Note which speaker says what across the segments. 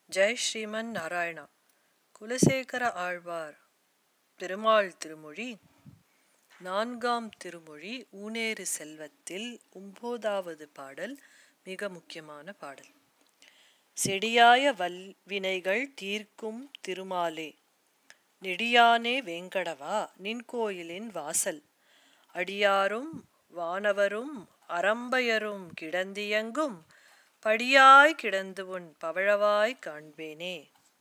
Speaker 1: ஜெய் ஸ்ரீமன் நாராயணா குலசேகர ஆழ்வார் பெருமாள் திருமொழி நான்காம் திருமொழி ஊனேறு செல்வத்தில் ஒம்போதாவது பாடல் மிக முக்கியமான பாடல் செடியாய வல்வினைகள் தீர்க்கும் திருமாலே நெடியானே வேங்கடவா நின் கோயிலின் வாசல் அடியாரும் வானவரும் அரம்பையரும் கிடந்தியங்கும் படியாய் கிடந்து உன் பவழவாய் காண்பேனே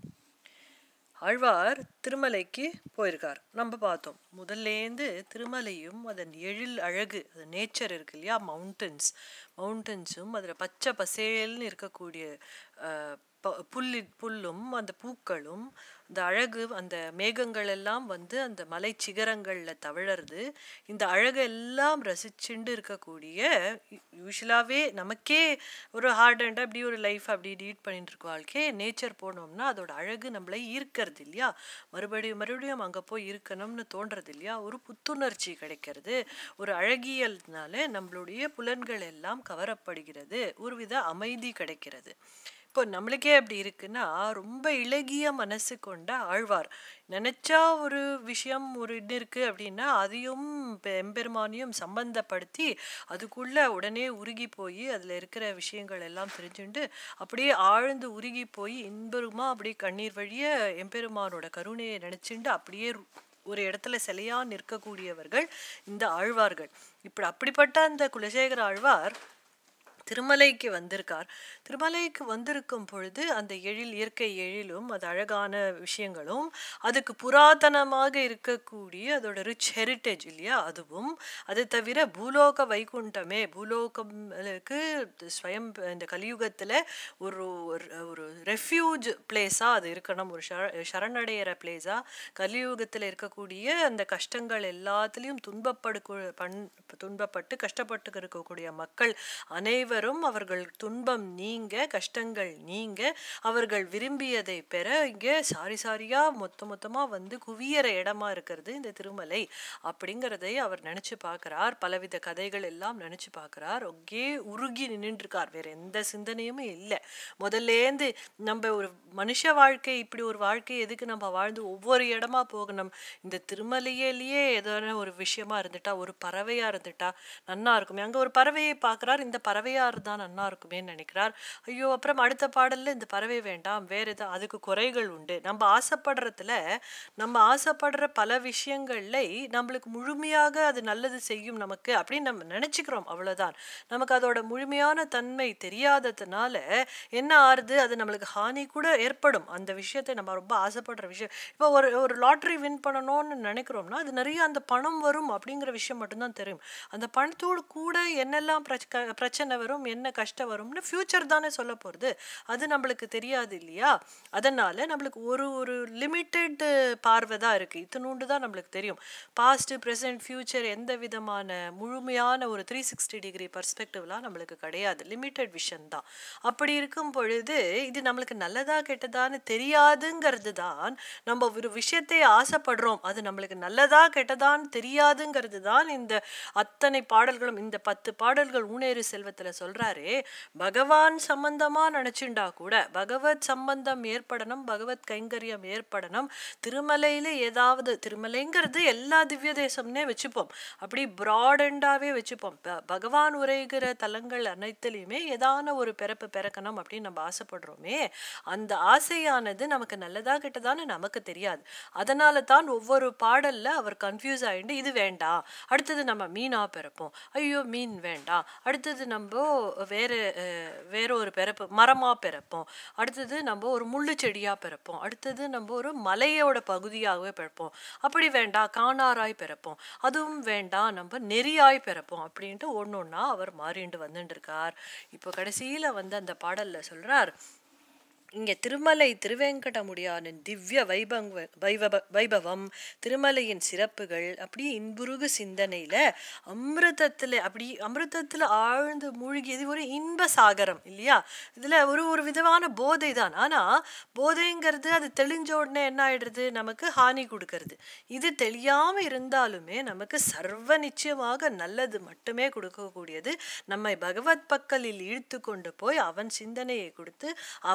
Speaker 1: ஆழ்வார் திருமலைக்கு போயிருக்கார் நம்ம பார்த்தோம் முதல்லேருந்து திருமலையும் அதன் எழில் அழகு அது நேச்சர் இருக்கு இல்லையா மவுண்டன்ஸ் மவுண்டன்ஸும் அதில் பச்சை பசேல்னு இருக்கக்கூடிய அஹ், ப- புல்லி புல்லும் அந்த பூக்களும் இந்த அழகு அந்த மேகங்கள் எல்லாம் வந்து அந்த மலை சிகரங்களில் தவழறது இந்த அழகு எல்லாம் ரசிச்சுண்டு இருக்கக்கூடிய யூஸ்வலாகவே நமக்கே ஒரு ஹார்ட் அண்ட் அப்படி ஒரு லைஃப் அப்படி லீட் பண்ணிட்டு இருக்க வாழ்க்கை நேச்சர் போனோம்னா அதோட அழகு நம்மளை ஈர்க்கறது இல்லையா மறுபடியும் மறுபடியும் அங்கே போய் இருக்கணும்னு தோன்றது இல்லையா ஒரு புத்துணர்ச்சி கிடைக்கிறது ஒரு அழகியல்னால நம்மளுடைய புலன்கள் எல்லாம் கவரப்படுகிறது ஒருவித அமைதி கிடைக்கிறது இப்போ நம்மளுக்கே அப்படி இருக்குன்னா ரொம்ப இளகிய மனசு கொண்ட ஆழ்வார் நினைச்சா ஒரு விஷயம் ஒரு இது இருக்கு அப்படின்னா அதையும் பெ- எம்பெருமானையும் சம்பந்தப்படுத்தி அதுக்குள்ள உடனே உருகி போய் அதுல இருக்கிற விஷயங்கள் எல்லாம் தெரிஞ்சுண்டு அப்படியே ஆழ்ந்து உருகி போய் இன்பெருமா அப்படியே கண்ணீர் வழிய எம்பெருமானோட கருணையை நினைச்சுண்டு அப்படியே ரு- ஒரு இடத்துல சிலையா நிற்கக்கூடியவர்கள் இந்த ஆழ்வார்கள் இப்படி அப்படிப்பட்ட அந்த குலசேகர ஆழ்வார் திருமலைக்கு வந்திருக்கார் திருமலைக்கு வந்திருக்கும் பொழுது அந்த எழில் இயற்கை எழிலும் அது அழகான விஷயங்களும் அதுக்கு புராதனமாக இருக்கக்கூடிய அதோட ரிச் ஹெரிட்டேஜ் இல்லையா அதுவும் அது தவிர பூலோக வைகுண்டமே பூலோகம்க்கு ஸ்வயம் இந்த கலியுகத்தில் ஒரு ஒரு- ஒரு ரெஃப்யூஜ் பிளேஸாக அது இருக்கணும் ஒரு ஷர சரணடைகிற பிளேஸாக கலியுகத்தில் இருக்கக்கூடிய அந்த கஷ்டங்கள் எல்லாத்துலேயும் துன்பப்படு பண் துன்பப்பட்டு கஷ்டப்பட்டு இருக்கக்கூடிய மக்கள் அனைவரும் அவர்கள் துன்பம் நீங்க கஷ்டங்கள் நீங்க அவர்கள் விரும்பியதை பெற இங்கே சாரி சாரியா மொத்த மொத்தமா வந்து குவியற இடமா இருக்கிறது இந்த திருமலை அப்படிங்கிறதை அவர் நினைச்சு பார்க்கிறார் பலவித கதைகள் எல்லாம் நினைச்சு பார்க்கிறார் ஒகே உருகி நின்னுட்டு இருக்கார் வேற எந்த சிந்தனையும் இல்லை முதல்லேந்து நம்ம ஒரு மனுஷ வாழ்க்கை இப்படி ஒரு வாழ்க்கை எதுக்கு நம்ம வாழ்ந்து ஒவ்வொரு இடமா போகணும் இந்த திருமலையிலேயே ஏதான ஒரு விஷயமா இருந்துட்டா ஒரு பறவையா இருந்துட்டா நன்னா இருக்குமே அங்க ஒரு பறவையை பார்க்கறார் இந்த பறவையா இருந்தா நன்னா இருக்குமேன்னு நினைக்கிறார் ஐயோ அப்புறம் அடுத்த பாடல்ல இந்த பறவை வேண்டாம் வேற எதா அதுக்கு குறைகள் உண்டு நம்ம ஆசைப்படுறதுல நம்ம ஆசைப்படுற பல விஷயங்கள்ல நம்மளுக்கு முழுமையாக அது நல்லது செய்யும் நமக்கு அப்படின்னு நம்ம நினைச்சுக்கிறோம் அவ்வளவுதான் நமக்கு அதோட முழுமையான தன்மை தெரியாததுனால என்ன ஆறுது அது நம்மளுக்கு ஹானி கூட ஏற்படும் அந்த விஷயத்தை நம்ம ரொம்ப ஆசைப்படுற விஷயம் இப்போ ஒரு ஒரு லாட்ரி வின் பண்ணணும்னு நினைக்கிறோம்னா அது நிறைய அந்த பணம் வரும் அப்படிங்கிற விஷயம் மட்டும்தான் தெரியும் அந்த பணத்தோடு கூட என்னெல்லாம் பிரச்ச பிரச்சனை வரும் என்ன கஷ்டம் வரும்னு ஃப்யூச்சர் தானே சொல்ல போகிறது அது நம்மளுக்கு தெரியாது இல்லையா அதனால நம்மளுக்கு ஒரு ஒரு லிமிட்டெட் பார்வை தான் இருக்குது இத்தினூண்டு தான் நம்மளுக்கு தெரியும் பாஸ்ட் ப்ரெசன்ட் ஃப்யூச்சர் எந்த விதமான முழுமையான ஒரு த்ரீ சிக்ஸ்டி டிகிரி பர்ஸ்பெக்டிவ்லாம் நம்மளுக்கு கிடையாது லிமிட்டெட் விஷன் தான் அப்படி இருக்கும் பொழுது இது நம்மளுக்கு நல்லதா கெட்டதான்னு தெரியாதுங்கிறது தான் நம்ம ஒரு விஷயத்தை ஆசைப்படுறோம் அது நம்மளுக்கு நல்லதா கெட்டதான்னு தெரியாதுங்கிறது தான் இந்த அத்தனை பாடல்களும் இந்த பத்து பாடல்கள் ஊனேறு செல்வத்துல சொல்றாரே பகவான் சம்பந்தமா நினைச்சுண்டா கூட பகவத் சம்பந்தம் ஏற்படணும் பகவத் கைங்கரியம் ஏற்படணும் திருமலையில ஏதாவது திருமலைங்கிறது எல்லா திவ்ய தேசம்னே வச்சுப்போம் அப்படி ப்ராடண்டாவே வச்சுப்போம் ப- பகவான் உரைகிற தலங்கள் அனைத்துலையுமே ஏதான ஒரு பிறப்பு பிறக்கணும் அப்படின்னு நம்ம ஆசைப்படுறோமே அந்த ஆசையானது நமக்கு நல்லதா கெட்டதான்னு நமக்கு தெரியாது அதனால தான் ஒவ்வொரு பாடல்ல அவர் கன்ஃபியூஸ் ஆயிட்டு இது வேண்டாம் அடுத்தது நம்ம மீனா பிறப்போம் ஐயோ மீன் வேண்டாம் அடுத்தது நம்ம வேற அஹ், வேற ஒரு பிறப்பு மரமா பிறப்போம் அடுத்தது நம்ம ஒரு முள்ளு செடியா பிறப்போம் அடுத்தது நம்ம ஒரு மலையோட பகுதியாகவே பிறப்போம் அப்படி வேண்டாம் காணாராய் பிறப்போம் அதுவும் வேண்டாம் நம்ம நெறியாய் பிறப்போம் அப்படின்ட்டு ஒன்று ஒன்றா அவர் மாறிண்டு வந்துட்டு இருக்கார் இப்போ கடைசியில வந்து அந்த பாடல்ல சொல்றார் இங்கே திருமலை திருவேங்கடமுடியானின் திவ்ய வைபங்க வைபவ வைபவம் திருமலையின் சிறப்புகள் அப்படி இன்புருகு சிந்தனையில அமிர்தத்துல அப்படி அமிர்தத்துல ஆழ்ந்து மூழ்கி இது ஒரு இன்ப சாகரம் இல்லையா இதுல ஒரு ஒரு விதமான போதை தான் ஆனா போதைங்கிறது அது தெளிஞ்ச உடனே என்ன ஆயிடுறது நமக்கு ஹானி கொடுக்கறது இது தெளியாம இருந்தாலுமே நமக்கு சர்வ நிச்சயமாக நல்லது மட்டுமே கொடுக்கக்கூடியது நம்மை பகவத் பக்கலில் இழுத்து கொண்டு போய் அவன் சிந்தனையை கொடுத்து அவன் கூட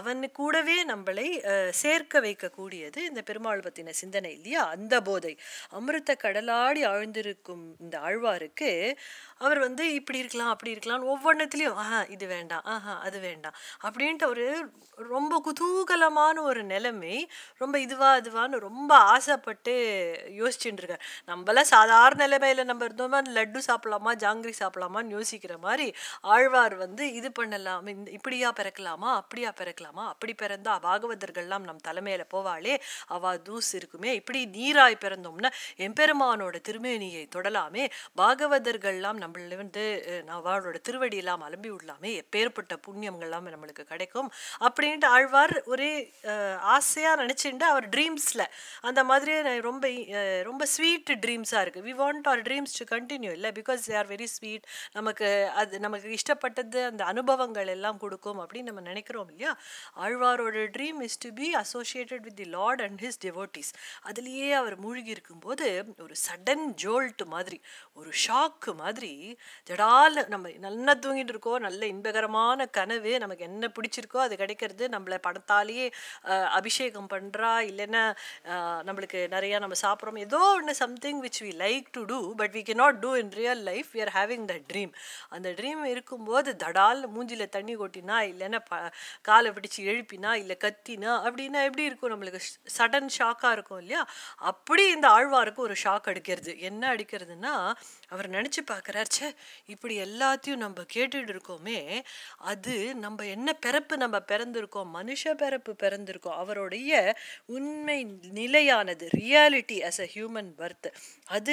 Speaker 1: கூடவே நம்மளை அஹ், சேர்க்க வைக்கக்கூடியது இந்த பெருமாள் பத்தின சிந்தனை இல்லையா அந்த போதை அமிர்த கடலாடி ஆழ்ந்திருக்கும் இந்த ஆழ்வாருக்கு அவர் வந்து இப்படி இருக்கலாம் அப்படி இருக்கலாம் ஒவ்வொன்றத்துலையும் ஆஹா இது வேண்டாம் ஆஹா அது வேண்டாம் அப்படின்ட்டு ஒரு ரொம்ப குதூகலமான ஒரு நிலைமை ரொம்ப இதுவா அதுவான்னு ரொம்ப ஆசைப்பட்டு யோசிச்சுட்டு இருக்கார் நம்மளாம் சாதாரண நிலைமையில நம்ம இருந்தோமா லட்டு சாப்பிடலாமா ஜாங்கிரி சாப்பிடலாமான்னு யோசிக்கிற மாதிரி ஆழ்வார் வந்து இது பண்ணலாம் இந்த இப்படியா பிறக்கலாமா அப்படியா பிறக்கலாமா அப்படி பிறந்தா பாகவதர்கள்லாம் நம் தலைமையில போவாளே அவா தூஸ் இருக்குமே இப்படி நீராய் பிறந்தோம்னா எம்பெருமானோட திருமேனியை தொடலாமே பாகவதர்கள்லாம் நம்மள வந்து அஹ், அவளோட திருவடியெல்லாம் அலம்பி விடலாமே எப்பேற்பட்ட புண்ணியங்கள்லாம் நம்மளுக்கு கிடைக்கும் அப்படின்ட்டு ஆழ்வார் ஒரே அஹ், ஆசையா நினைச்சுட்டு அவர் ட்ரீம்ஸ்ல அந்த மாதிரி நான் ரொம்ப அஹ், ரொம்ப ஸ்வீட் ட்ரீம்ஸாக இருக்கு we want our dreams to continue இல்லை because they are very sweet நமக்கு அது நமக்கு இஷ்டப்பட்டது அந்த அனுபவங்கள் எல்லாம் கொடுக்கும் அப்படின்னு நம்ம நினைக்கிறோம் இல்லையா ஆழ்வாரோட dream is to be associated with the lord and his devotees அதுலேயே அவர் மூழ்கி இருக்கும்போது ஒரு சடன் ஜோல்ட் மாதிரி ஒரு ஷாக்கு மாதிரி ஜடால் நம்ம நல்லா தூங்கிட்டு இருக்கோம் நல்ல இன்பகரமான கனவு நமக்கு என்ன பிடிச்சிருக்கோ அது கிடைக்கிறது நம்மள படத்தாலேயே அஹ், அபிஷேகம் பண்றா இல்லைன்னா அஹ், நம்மளுக்கு நிறைய நம்ம சாப்பிட்றோம் ஏதோ ஒன்று something which we like to do but we cannot do in real life we are having that dream அந்த ட்ரீம் இருக்கும்போது தடால் மூஞ்சில தண்ணி கொட்டினா இல்லைன்னா ப காலை பிடிச்சு எழுப்பினா இல்லை கத்தினா அப்படின்னா எப்படி இருக்கும் நம்மளுக்கு சடன் ஷாக்காக இருக்கும் இல்லையா அப்படி இந்த ஆழ்வாருக்கு ஒரு ஷாக் அடிக்கிறது என்ன அடிக்கிறதுனா அவர் நினச்சி பார்க்குறார் ச்சே இப்படி எல்லாத்தையும் நம்ம கேட்டுட்டு இருக்கோமே அது நம்ம என்ன பிறப்பு நம்ம பிறந்திருக்கோம் மனுஷ பிறப்பு பிறந்திருக்கோம் அவருடைய உண்மை நிலையானது reality as a human birth அது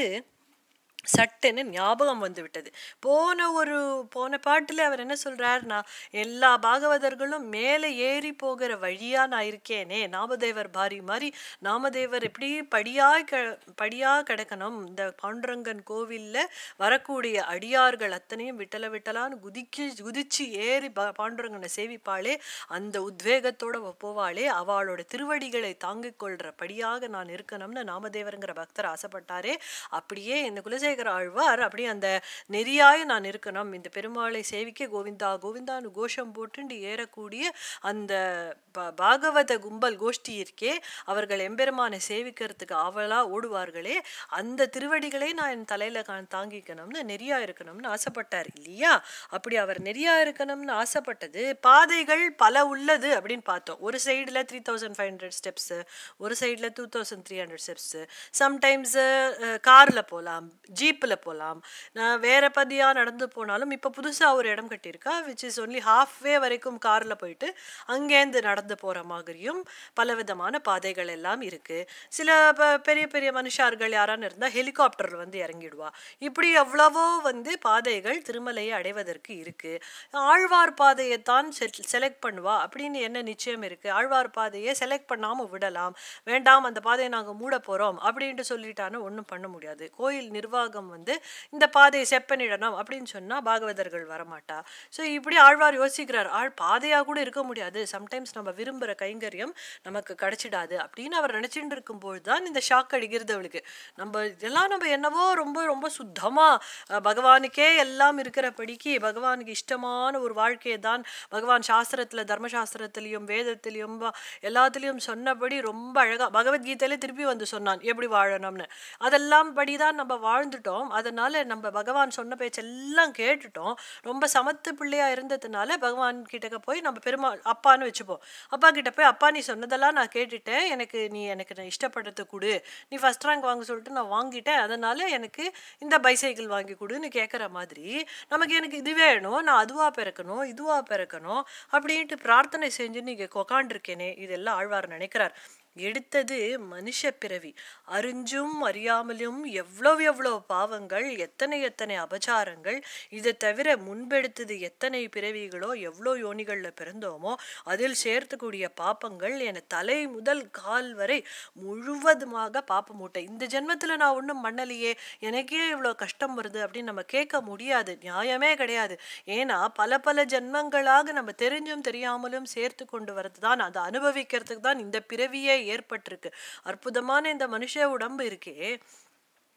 Speaker 1: சட்டுன்னு ஞாபகம் வந்து விட்டது போன ஒரு போன பாட்டுல அவர் என்ன சொல்றார் நான் எல்லா பாகவதர்களும் மேலே ஏறி போகிற வழியா நான் இருக்கேனே நாமதேவர் பாரி மாதிரி நாமதேவர் எப்படி படியா க படியா கிடக்கணும் இந்த பாண்டுரங்கன் கோவில்ல வரக்கூடிய அடியார்கள் அத்தனையும் விட்டல விட்டலான்னு குதிக்கு குதிச்சு ஏறி பா- பாண்டுரங்கனை சேவிப்பாளே அந்த உத்வேகத்தோட அவ போவாளே அவளோட திருவடிகளை தாங்கிக் கொள்ற படியாக நான் இருக்கணும்னு நாமதேவருங்கிற பக்தர் ஆசைப்பட்டாரே அப்படியே இந்த குலசேகர ஆழ்வார் அப்படியே அந்த நெறியாய நான் இருக்கணும் இந்த பெருமாளை சேவிக்க கோவிந்தா கோவிந்தான்னு கோஷம் போட்டுண்டு ஏறக்கூடிய அந்த ப- பாகவத கும்பல் கோஷ்டி இருக்கே அவர்கள் எம்பெருமானை சேவிக்கிறதுக்கு ஆவலா ஓடுவார்களே அந்த திருவடிகளை நான் என் தலையில கா- தாங்கிக்கணும்னு நெறியா இருக்கணும்னு ஆசைப்பட்டார் இல்லையா அப்படி அவர் நெறியா இருக்கணும்னு ஆசைப்பட்டது பாதைகள் பல உள்ளது அப்படின்னு பார்த்தோம் ஒரு சைடுல three thousand five hundred steps ஒரு சைடுல two thousand three hundred steps sometimes கார்ல போகலாம் ஜீப்ல போகலாம் நான் வேற பதியா நடந்து போனாலும் இப்போ புதுசா ஒரு இடம் கட்டியிருக்கா which is only half way வரைக்கும் கார்ல போயிட்டு அங்கேருந்து நடந்து போற மாதிரியும் பலவிதமான பாதைகள் எல்லாம் இருக்கு சில ப- பெரிய பெரிய மனுஷார்கள் யாரான்னு இருந்தா ஹெலிகாப்டர்ல வந்து இறங்கிடுவா இப்படி எவ்வளவோ வந்து பாதைகள் திருமலையை அடைவதற்கு இருக்கு ஆழ்வார் பாதையை தான் செலக்ட் பண்ணுவா அப்படின்னு என்ன நிச்சயம் இருக்கு ஆழ்வார் பாதையை செலக்ட் பண்ணாம விடலாம் வேண்டாம் அந்த பாதையை நாங்க மூட போறோம் அப்படின்ட்டு சொல்லிட்டான்னு ஒண்ணும் பண்ண முடியாது கோயில் நிர்வாகம் வந்து இந்த பாதையை செப்பனிடணும் அப்படின்னு சொன்னா பாகவதர்கள் வரமாட்டா ஸோ இப்படி ஆழ்வார் யோசிக்கிறார் ஆள் பாதையா கூட இருக்க முடியாது சம்டைம்ஸ் நம்ம விரும்புற கைங்கரியம் நமக்கு கிடைச்சிடாது அப்படின்னு அவர் நினைச்சிட்டு இருக்கும்போது தான் இந்த ஷாக் அடிக்கிறது அவளுக்கு நம்ம இதெல்லாம் நம்ம என்னவோ ரொம்ப ரொம்ப சுத்தமா அஹ், பகவானுக்கே எல்லாம் இருக்கிறபடிக்கு பகவானுக்கு இஷ்டமான ஒரு வாழ்க்கையை தான் பகவான் சாஸ்திரத்துல தர்மசாஸ்திரத்திலையும் வேதத்திலையும் வ- எல்லாத்துலேயும் சொன்னபடி ரொம்ப அழகா பகவத்கீதையில திருப்பி வந்து சொன்னான் எப்படி வாழணும்னு அதெல்லாம் படிதான் நம்ம வாழ்ந்துட்டோம் அதனால நம்ம பகவான் சொன்ன பேச்செல்லாம் கேட்டுட்டோம் ரொம்ப சமத்து பிள்ளையா இருந்ததுனால பகவான் கிட்டக்க போய் நம்ம பெருமாள் அப்பான்னு வச்சுப்போம் அப்பா கிட்ட போய் அப்பா நீ சொன்னதெல்லாம் நான் கேட்டுட்டேன் எனக்கு நீ எனக்கு நான் இஷ்டப்படுறது கொடு நீ ஃபர்ஸ்ட் ரேங்க் வாங்க சொல்லிட்டு நான் வாங்கிட்டேன் அதனால எனக்கு இந்த பைசைக்கிள் வாங்கி கொடுன்னு கேட்குற மாதிரி நமக்கு எனக்கு இது வேணும் நான் அதுவா பிறக்கணும் இதுவா பிறக்கணும் அப்படின்ட்டு பிரார்த்தனை செஞ்சு நீங்க உக்காண்டிருக்கேனே இதெல்லாம் ஆழ்வார் நினைக்கிறார் எடுத்தது மனுஷ பிறவி அறிஞ்சும் அறியாமலும் எவ்வளவு எவ்வளவு பாவங்கள் எத்தனை எத்தனை அபச்சாரங்கள் இதை தவிர முன்பெடுத்தது எத்தனை பிறவிகளோ எவ்வளோ யோனிகளில் பிறந்தோமோ அதில் சேர்த்துக்கூடிய பாப்பங்கள் என தலை முதல் கால் வரை முழுவதுமாக பாப்ப மூட்டை இந்த ஜென்மத்தில் நான் ஒன்றும் பண்ணலையே எனக்கே இவ்வளோ கஷ்டம் வருது அப்படின்னு நம்ம கேட்க முடியாது நியாயமே கிடையாது ஏன்னா பல பல ஜென்மங்களாக நம்ம தெரிஞ்சும் தெரியாமலும் சேர்த்து கொண்டு வரது தான் அதை அனுபவிக்கிறதுக்கு தான் இந்த பிறவியே ஏற்பட்டிருக்கு அற்புதமான இந்த மனுஷ உடம்பு இருக்கே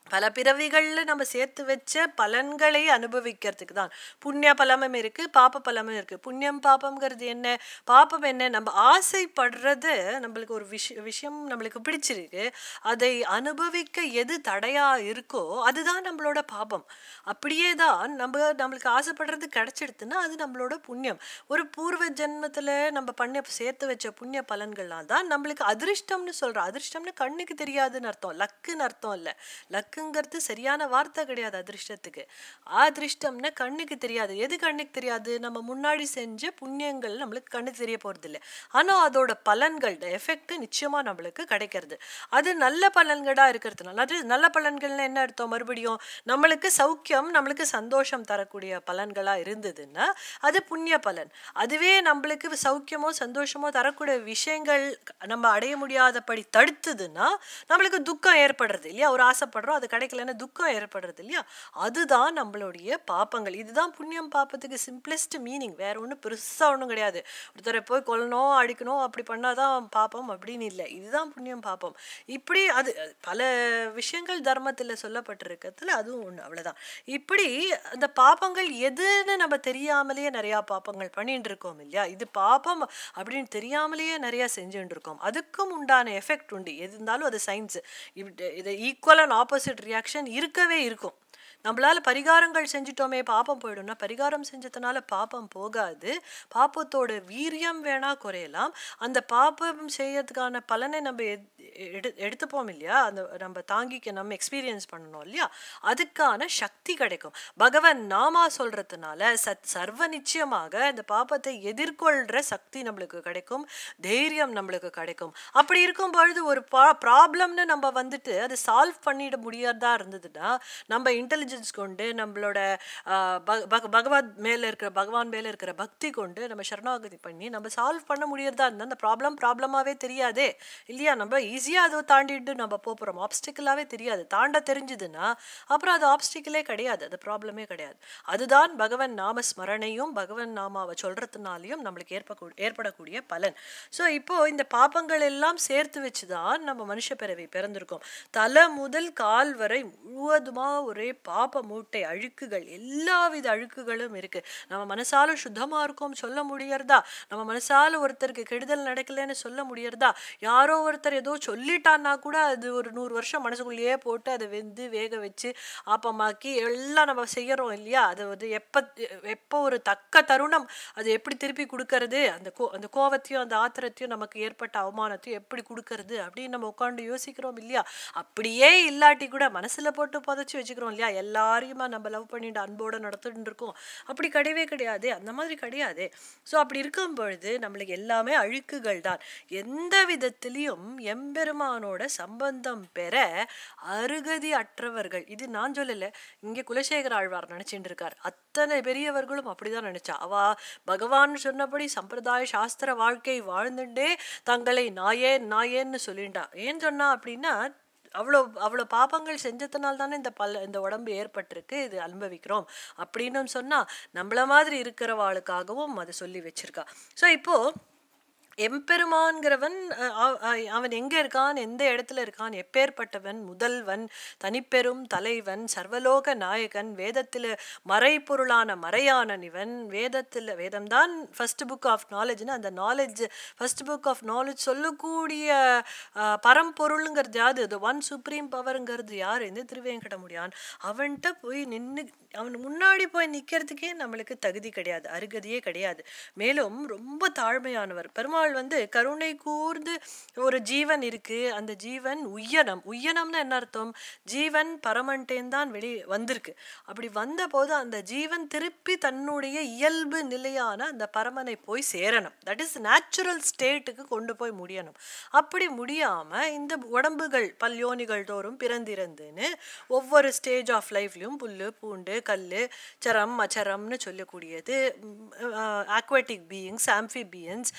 Speaker 1: பல பிறவிகளில் நம்ம சேர்த்து வச்ச பலன்களை அனுபவிக்கிறதுக்கு தான் புண்ணிய பலமும் இருக்கு பாப்ப பலமும் இருக்கு புண்ணியம் பாப்பம்ங்கிறது என்ன பாப்பம் என்ன நம்ம ஆசைப்படுறது நம்மளுக்கு ஒரு விஷ விஷயம் நம்மளுக்கு பிடிச்சிருக்கு அதை அனுபவிக்க எது தடையா இருக்கோ அதுதான் நம்மளோட பாபம் அப்படியே தான் நம்ம நம்மளுக்கு ஆசைப்படுறது கிடைச்சிடுதுன்னா அது நம்மளோட புண்ணியம் ஒரு பூர்வ ஜென்மத்துல நம்ம பண்ண சேர்த்து வச்ச புண்ணிய பலன்கள்லாம் தான் நம்மளுக்கு அதிர்ஷ்டம்னு சொல்றோம் அதிர்ஷ்டம்னு கண்ணுக்கு தெரியாதுன்னு அர்த்தம் லக்குன்னு அர்த்தம் இல்லை லக்குங்கிறது சரியான வார்த்தை கிடையாது அதிர்ஷ்டத்துக்கு அதிர்ஷ்டம்னா கண்ணுக்கு தெரியாது எது கண்ணுக்கு தெரியாது நம்ம முன்னாடி செஞ்ச புண்ணியங்கள் நம்மளுக்கு கண்ணுக்கு தெரிய போறது இல்லை ஆனா அதோட பலன்கள் எஃபெக்ட் நிச்சயமா நம்மளுக்கு கிடைக்கிறது அது நல்ல பலன்களா இருக்கிறதுனால அது நல்ல பலன்கள்னு என்ன அர்த்தம் மறுபடியும் நம்மளுக்கு சௌக்கியம் நம்மளுக்கு சந்தோஷம் தரக்கூடிய பலன்களா இருந்ததுன்னா அது புண்ணிய பலன் அதுவே நம்மளுக்கு சௌக்கியமோ சந்தோஷமோ தரக்கூடிய விஷயங்கள் நம்ம அடைய முடியாதபடி தடுத்ததுன்னா நம்மளுக்கு துக்கம் ஏற்படுறது இல்லையா ஒரு ஆசைப்படுறோம் அது கிடைக்கலன்னா துக்கம் ஏற்படுறது இல்லையா அதுதான் நம்மளுடைய பாப்பங்கள் இதுதான் புண்ணியம் பாப்பத்துக்கு சிம்பிளஸ்ட் மீனிங் வேற ஒன்றும் பெருசா ஒன்றும் கிடையாது ஒருத்தரை போய் கொல்லணும் அடிக்கணும் அப்படி பண்ணாதான் பாப்பம் அப்படின்னு இல்லை இதுதான் புண்ணியம் பாப்பம் இப்படி அது அது பல விஷயங்கள் தர்மத்துல சொல்லப்பட்டிருக்கிறதுல அதுவும் ஒண்ணு அவ்வளவுதான் இப்படி அந்த பாப்பங்கள் எதுன்னு நம்ம தெரியாமலேயே நிறைய பாப்பங்கள் பண்ணிட்டு இருக்கோம் இல்லையா இது பாப்பம் அப்படின்னு தெரியாமலேயே நிறைய செஞ்சுட்டு இருக்கோம் அதுக்கும் உண்டான எஃபெக்ட் உண்டு எது இருந்தாலும் அது சயின்ஸ் இது ஈக்குவல் அண்ட் ஆப்போசிட் ரியாக்ஷன் இருக்கவே இருக்கும் நம்மளால பரிகாரங்கள் செஞ்சிட்டோமே பாப்பம் போயிடும்னா பரிகாரம் செஞ்சதுனால பாப்பம் போகாது பாப்பத்தோட வீரியம் வேணா குறையலாம் அந்த பாப்பம் செய்யறதுக்கான பலனை நம்ம எத்- எடு எடுத்துப்போம் இல்லையா அந்த நம்ம தாங்கிக்க நம்ம எக்ஸ்பீரியன்ஸ் பண்ணணும் இல்லையா அதுக்கான சக்தி கிடைக்கும் பகவன் நாமா சொல்றதுனால சத் சர்வ நிச்சயமாக இந்த பாப்பத்தை எதிர்கொள்ற சக்தி நம்மளுக்கு கிடைக்கும் தைரியம் நம்மளுக்கு கிடைக்கும் அப்படி இருக்கும் பொழுது ஒரு ப்ராப்ளம்னு நம்ம வந்துட்டு அதை சால்வ் பண்ணிட முடியாதா இருந்ததுன்னா நம்ம இன்டெலிஜென்ஸ் கொண்டு நம்மளோட ஆஹ், பக- பக- பகவத் மேல இருக்கிற பகவான் மேல இருக்கிற பக்தி கொண்டு நம்ம சரணாகதி பண்ணி நம்ம சால்வ் பண்ண முடியறதா இருந்தா அந்த ப்ராப்ளம் ப்ராப்ளமாவே தெரியாதே இல்லையா நம்ம ஈஸியா அதை தாண்டிட்டு நம்ம போப் போறோம் ஆப்ஸ்டிக்கலாவே தெரியாது தாண்ட தெரிஞ்சதுன்னா அப்புறம் அது ஆப்ஸ்டிக்கலே கிடையாது அது ப்ராப்ளமே கிடையாது அதுதான் பகவன் நாம ஸ்மரணையும் பகவன் நாமாவை சொல்றதுனாலையும் நம்மளுக்கு ஏற்ப ஏற்படக்கூடிய பலன் ஸோ இப்போ இந்த பாப்பங்கள் எல்லாம் சேர்த்து வச்சுதான் நம்ம மனுஷ பிறவி பிறந்திருக்கோம் தலை முதல் கால் வரை முழுவதுமா ஒரே பாப்ப மூட்டை அழுக்குகள் எல்லாவித அழுக்குகளும் இருக்கு நம்ம மனசால சுத்தமா இருக்கோம் சொல்ல முடியறதா நம்ம மனசால ஒருத்தருக்கு கெடுதல் நடக்கலைன்னு சொல்ல முடியறதா யாரோ ஒருத்தர் ஏதோ சொல்லிட்டான்னா கூட அது ஒரு நூறு வருஷம் மனசுக்குள்ளேயே போட்டு அதை வெந்து வேக வச்சு ஆப்பமாக்கி எல்லாம் நம்ம செய்யறோம் இல்லையா அது வந்து எப்ப எப்போ ஒரு தக்க தருணம் அது எப்படி திருப்பி கொடுக்கறது அந்த கோ அந்த கோவத்தையும் அந்த ஆத்திரத்தையும் நமக்கு ஏற்பட்ட அவமானத்தையும் எப்படி கொடுக்கறது அப்படின்னு நம்ம உட்காந்து யோசிக்கிறோம் இல்லையா அப்படியே இல்லாட்டி கூட மனசுல போட்டு புதைச்சி வச்சுக்கிறோம் இல்லையா எல்லாரையுமா நம்ம லவ் பண்ணிட்டு அன்போட நடத்திட்டு இருக்கோம் அப்படி கிடையவே கிடையாது அந்த மாதிரி கிடையாது ஸோ அப்படி இருக்கும் பொழுது நம்மளுக்கு எல்லாமே அழுக்குகள் தான் எந்த விதத்திலையும் எம்பெருமானோட சம்பந்தம் பெற அருகதி அற்றவர்கள் இது நான் சொல்லல இங்க குலசேகர ஆழ்வார் நினைச்சிட்டு இருக்கார் அத்தனை பெரியவர்களும் அப்படிதான் நினைச்சா அவ பகவான் சொன்னபடி சம்பிரதாய சாஸ்திர வாழ்க்கை வாழ்ந்துட்டே தங்களை நாயேன் நாயேன்னு சொல்லிண்டா ஏன் சொன்னா அப்படின்னா அவ்வளோ அவ்வளோ பாபங்கள் செஞ்சதுனால தானே இந்த பல்ல இந்த உடம்பு ஏற்பட்டிருக்கு இது அனுபவிக்கிறோம் அப்படின்னு சொன்னா நம்மள மாதிரி இருக்கிறவாளுக்காகவும் அதை சொல்லி வச்சிருக்கா ஸோ இப்போ எம்பெருமான்கிறவன் அஹ், அவ- அஹ், அவன் எங்க இருக்கான் எந்த இடத்துல இருக்கான் எப்பேற்பட்டவன் முதல்வன் தனிப்பெரும் தலைவன் சர்வலோக நாயகன் வேதத்துல மறைபொருளான மறையானன் இவன் வேதத்துல வேதம்தான் ஃபர்ஸ்ட் புக் ஆஃப் நாலேஜ்னு அந்த knowledge first book of knowledge சொல்லக்கூடிய அஹ், பரம்பொருளுங்கிறது யாது அது ஒன் சுப்ரீம் பவருங்கிறது யார் எந்த திருவேங்கட முடியான் அவன்கிட்ட போய் நின்னு அவன் முன்னாடி போய் நிக்கிறதுக்கே நம்மளுக்கு தகுதி கிடையாது அருகதியே கிடையாது மேலும் ரொம்ப தாழ்மையானவர் பெருமாள் வந்து கருணை கூர்ந்து ஒரு ஜீவன் இருக்கு அந்த ஜீவன் உய்யனம் உய்யனம்னா என்ன அர்த்தம் ஜீவன் பரமன்டேன் தான் வெளி வந்திருக்கு அப்படி வந்த போது அந்த ஜீவன் திருப்பி தன்னுடைய இயல்பு நிலையான அந்த பரமனை போய் சேரணும் தட் இஸ் நேச்சுரல் ஸ்டேட்டுக்கு கொண்டு போய் முடியணும் அப்படி முடியாம இந்த உடம்புகள் பல்யோனிகள் தோறும் பிறந்திருந்துன்னு ஒவ்வொரு ஸ்டேஜ் ஆஃப் லைஃப்லயும் புல்லு பூண்டு கல்லு சரம் அச்சரம்னு சொல்லக்கூடியது ஆக்வாட்டிக் பீயிங்ஸ் ஆம்பிபியன்ஸ் எத்தனை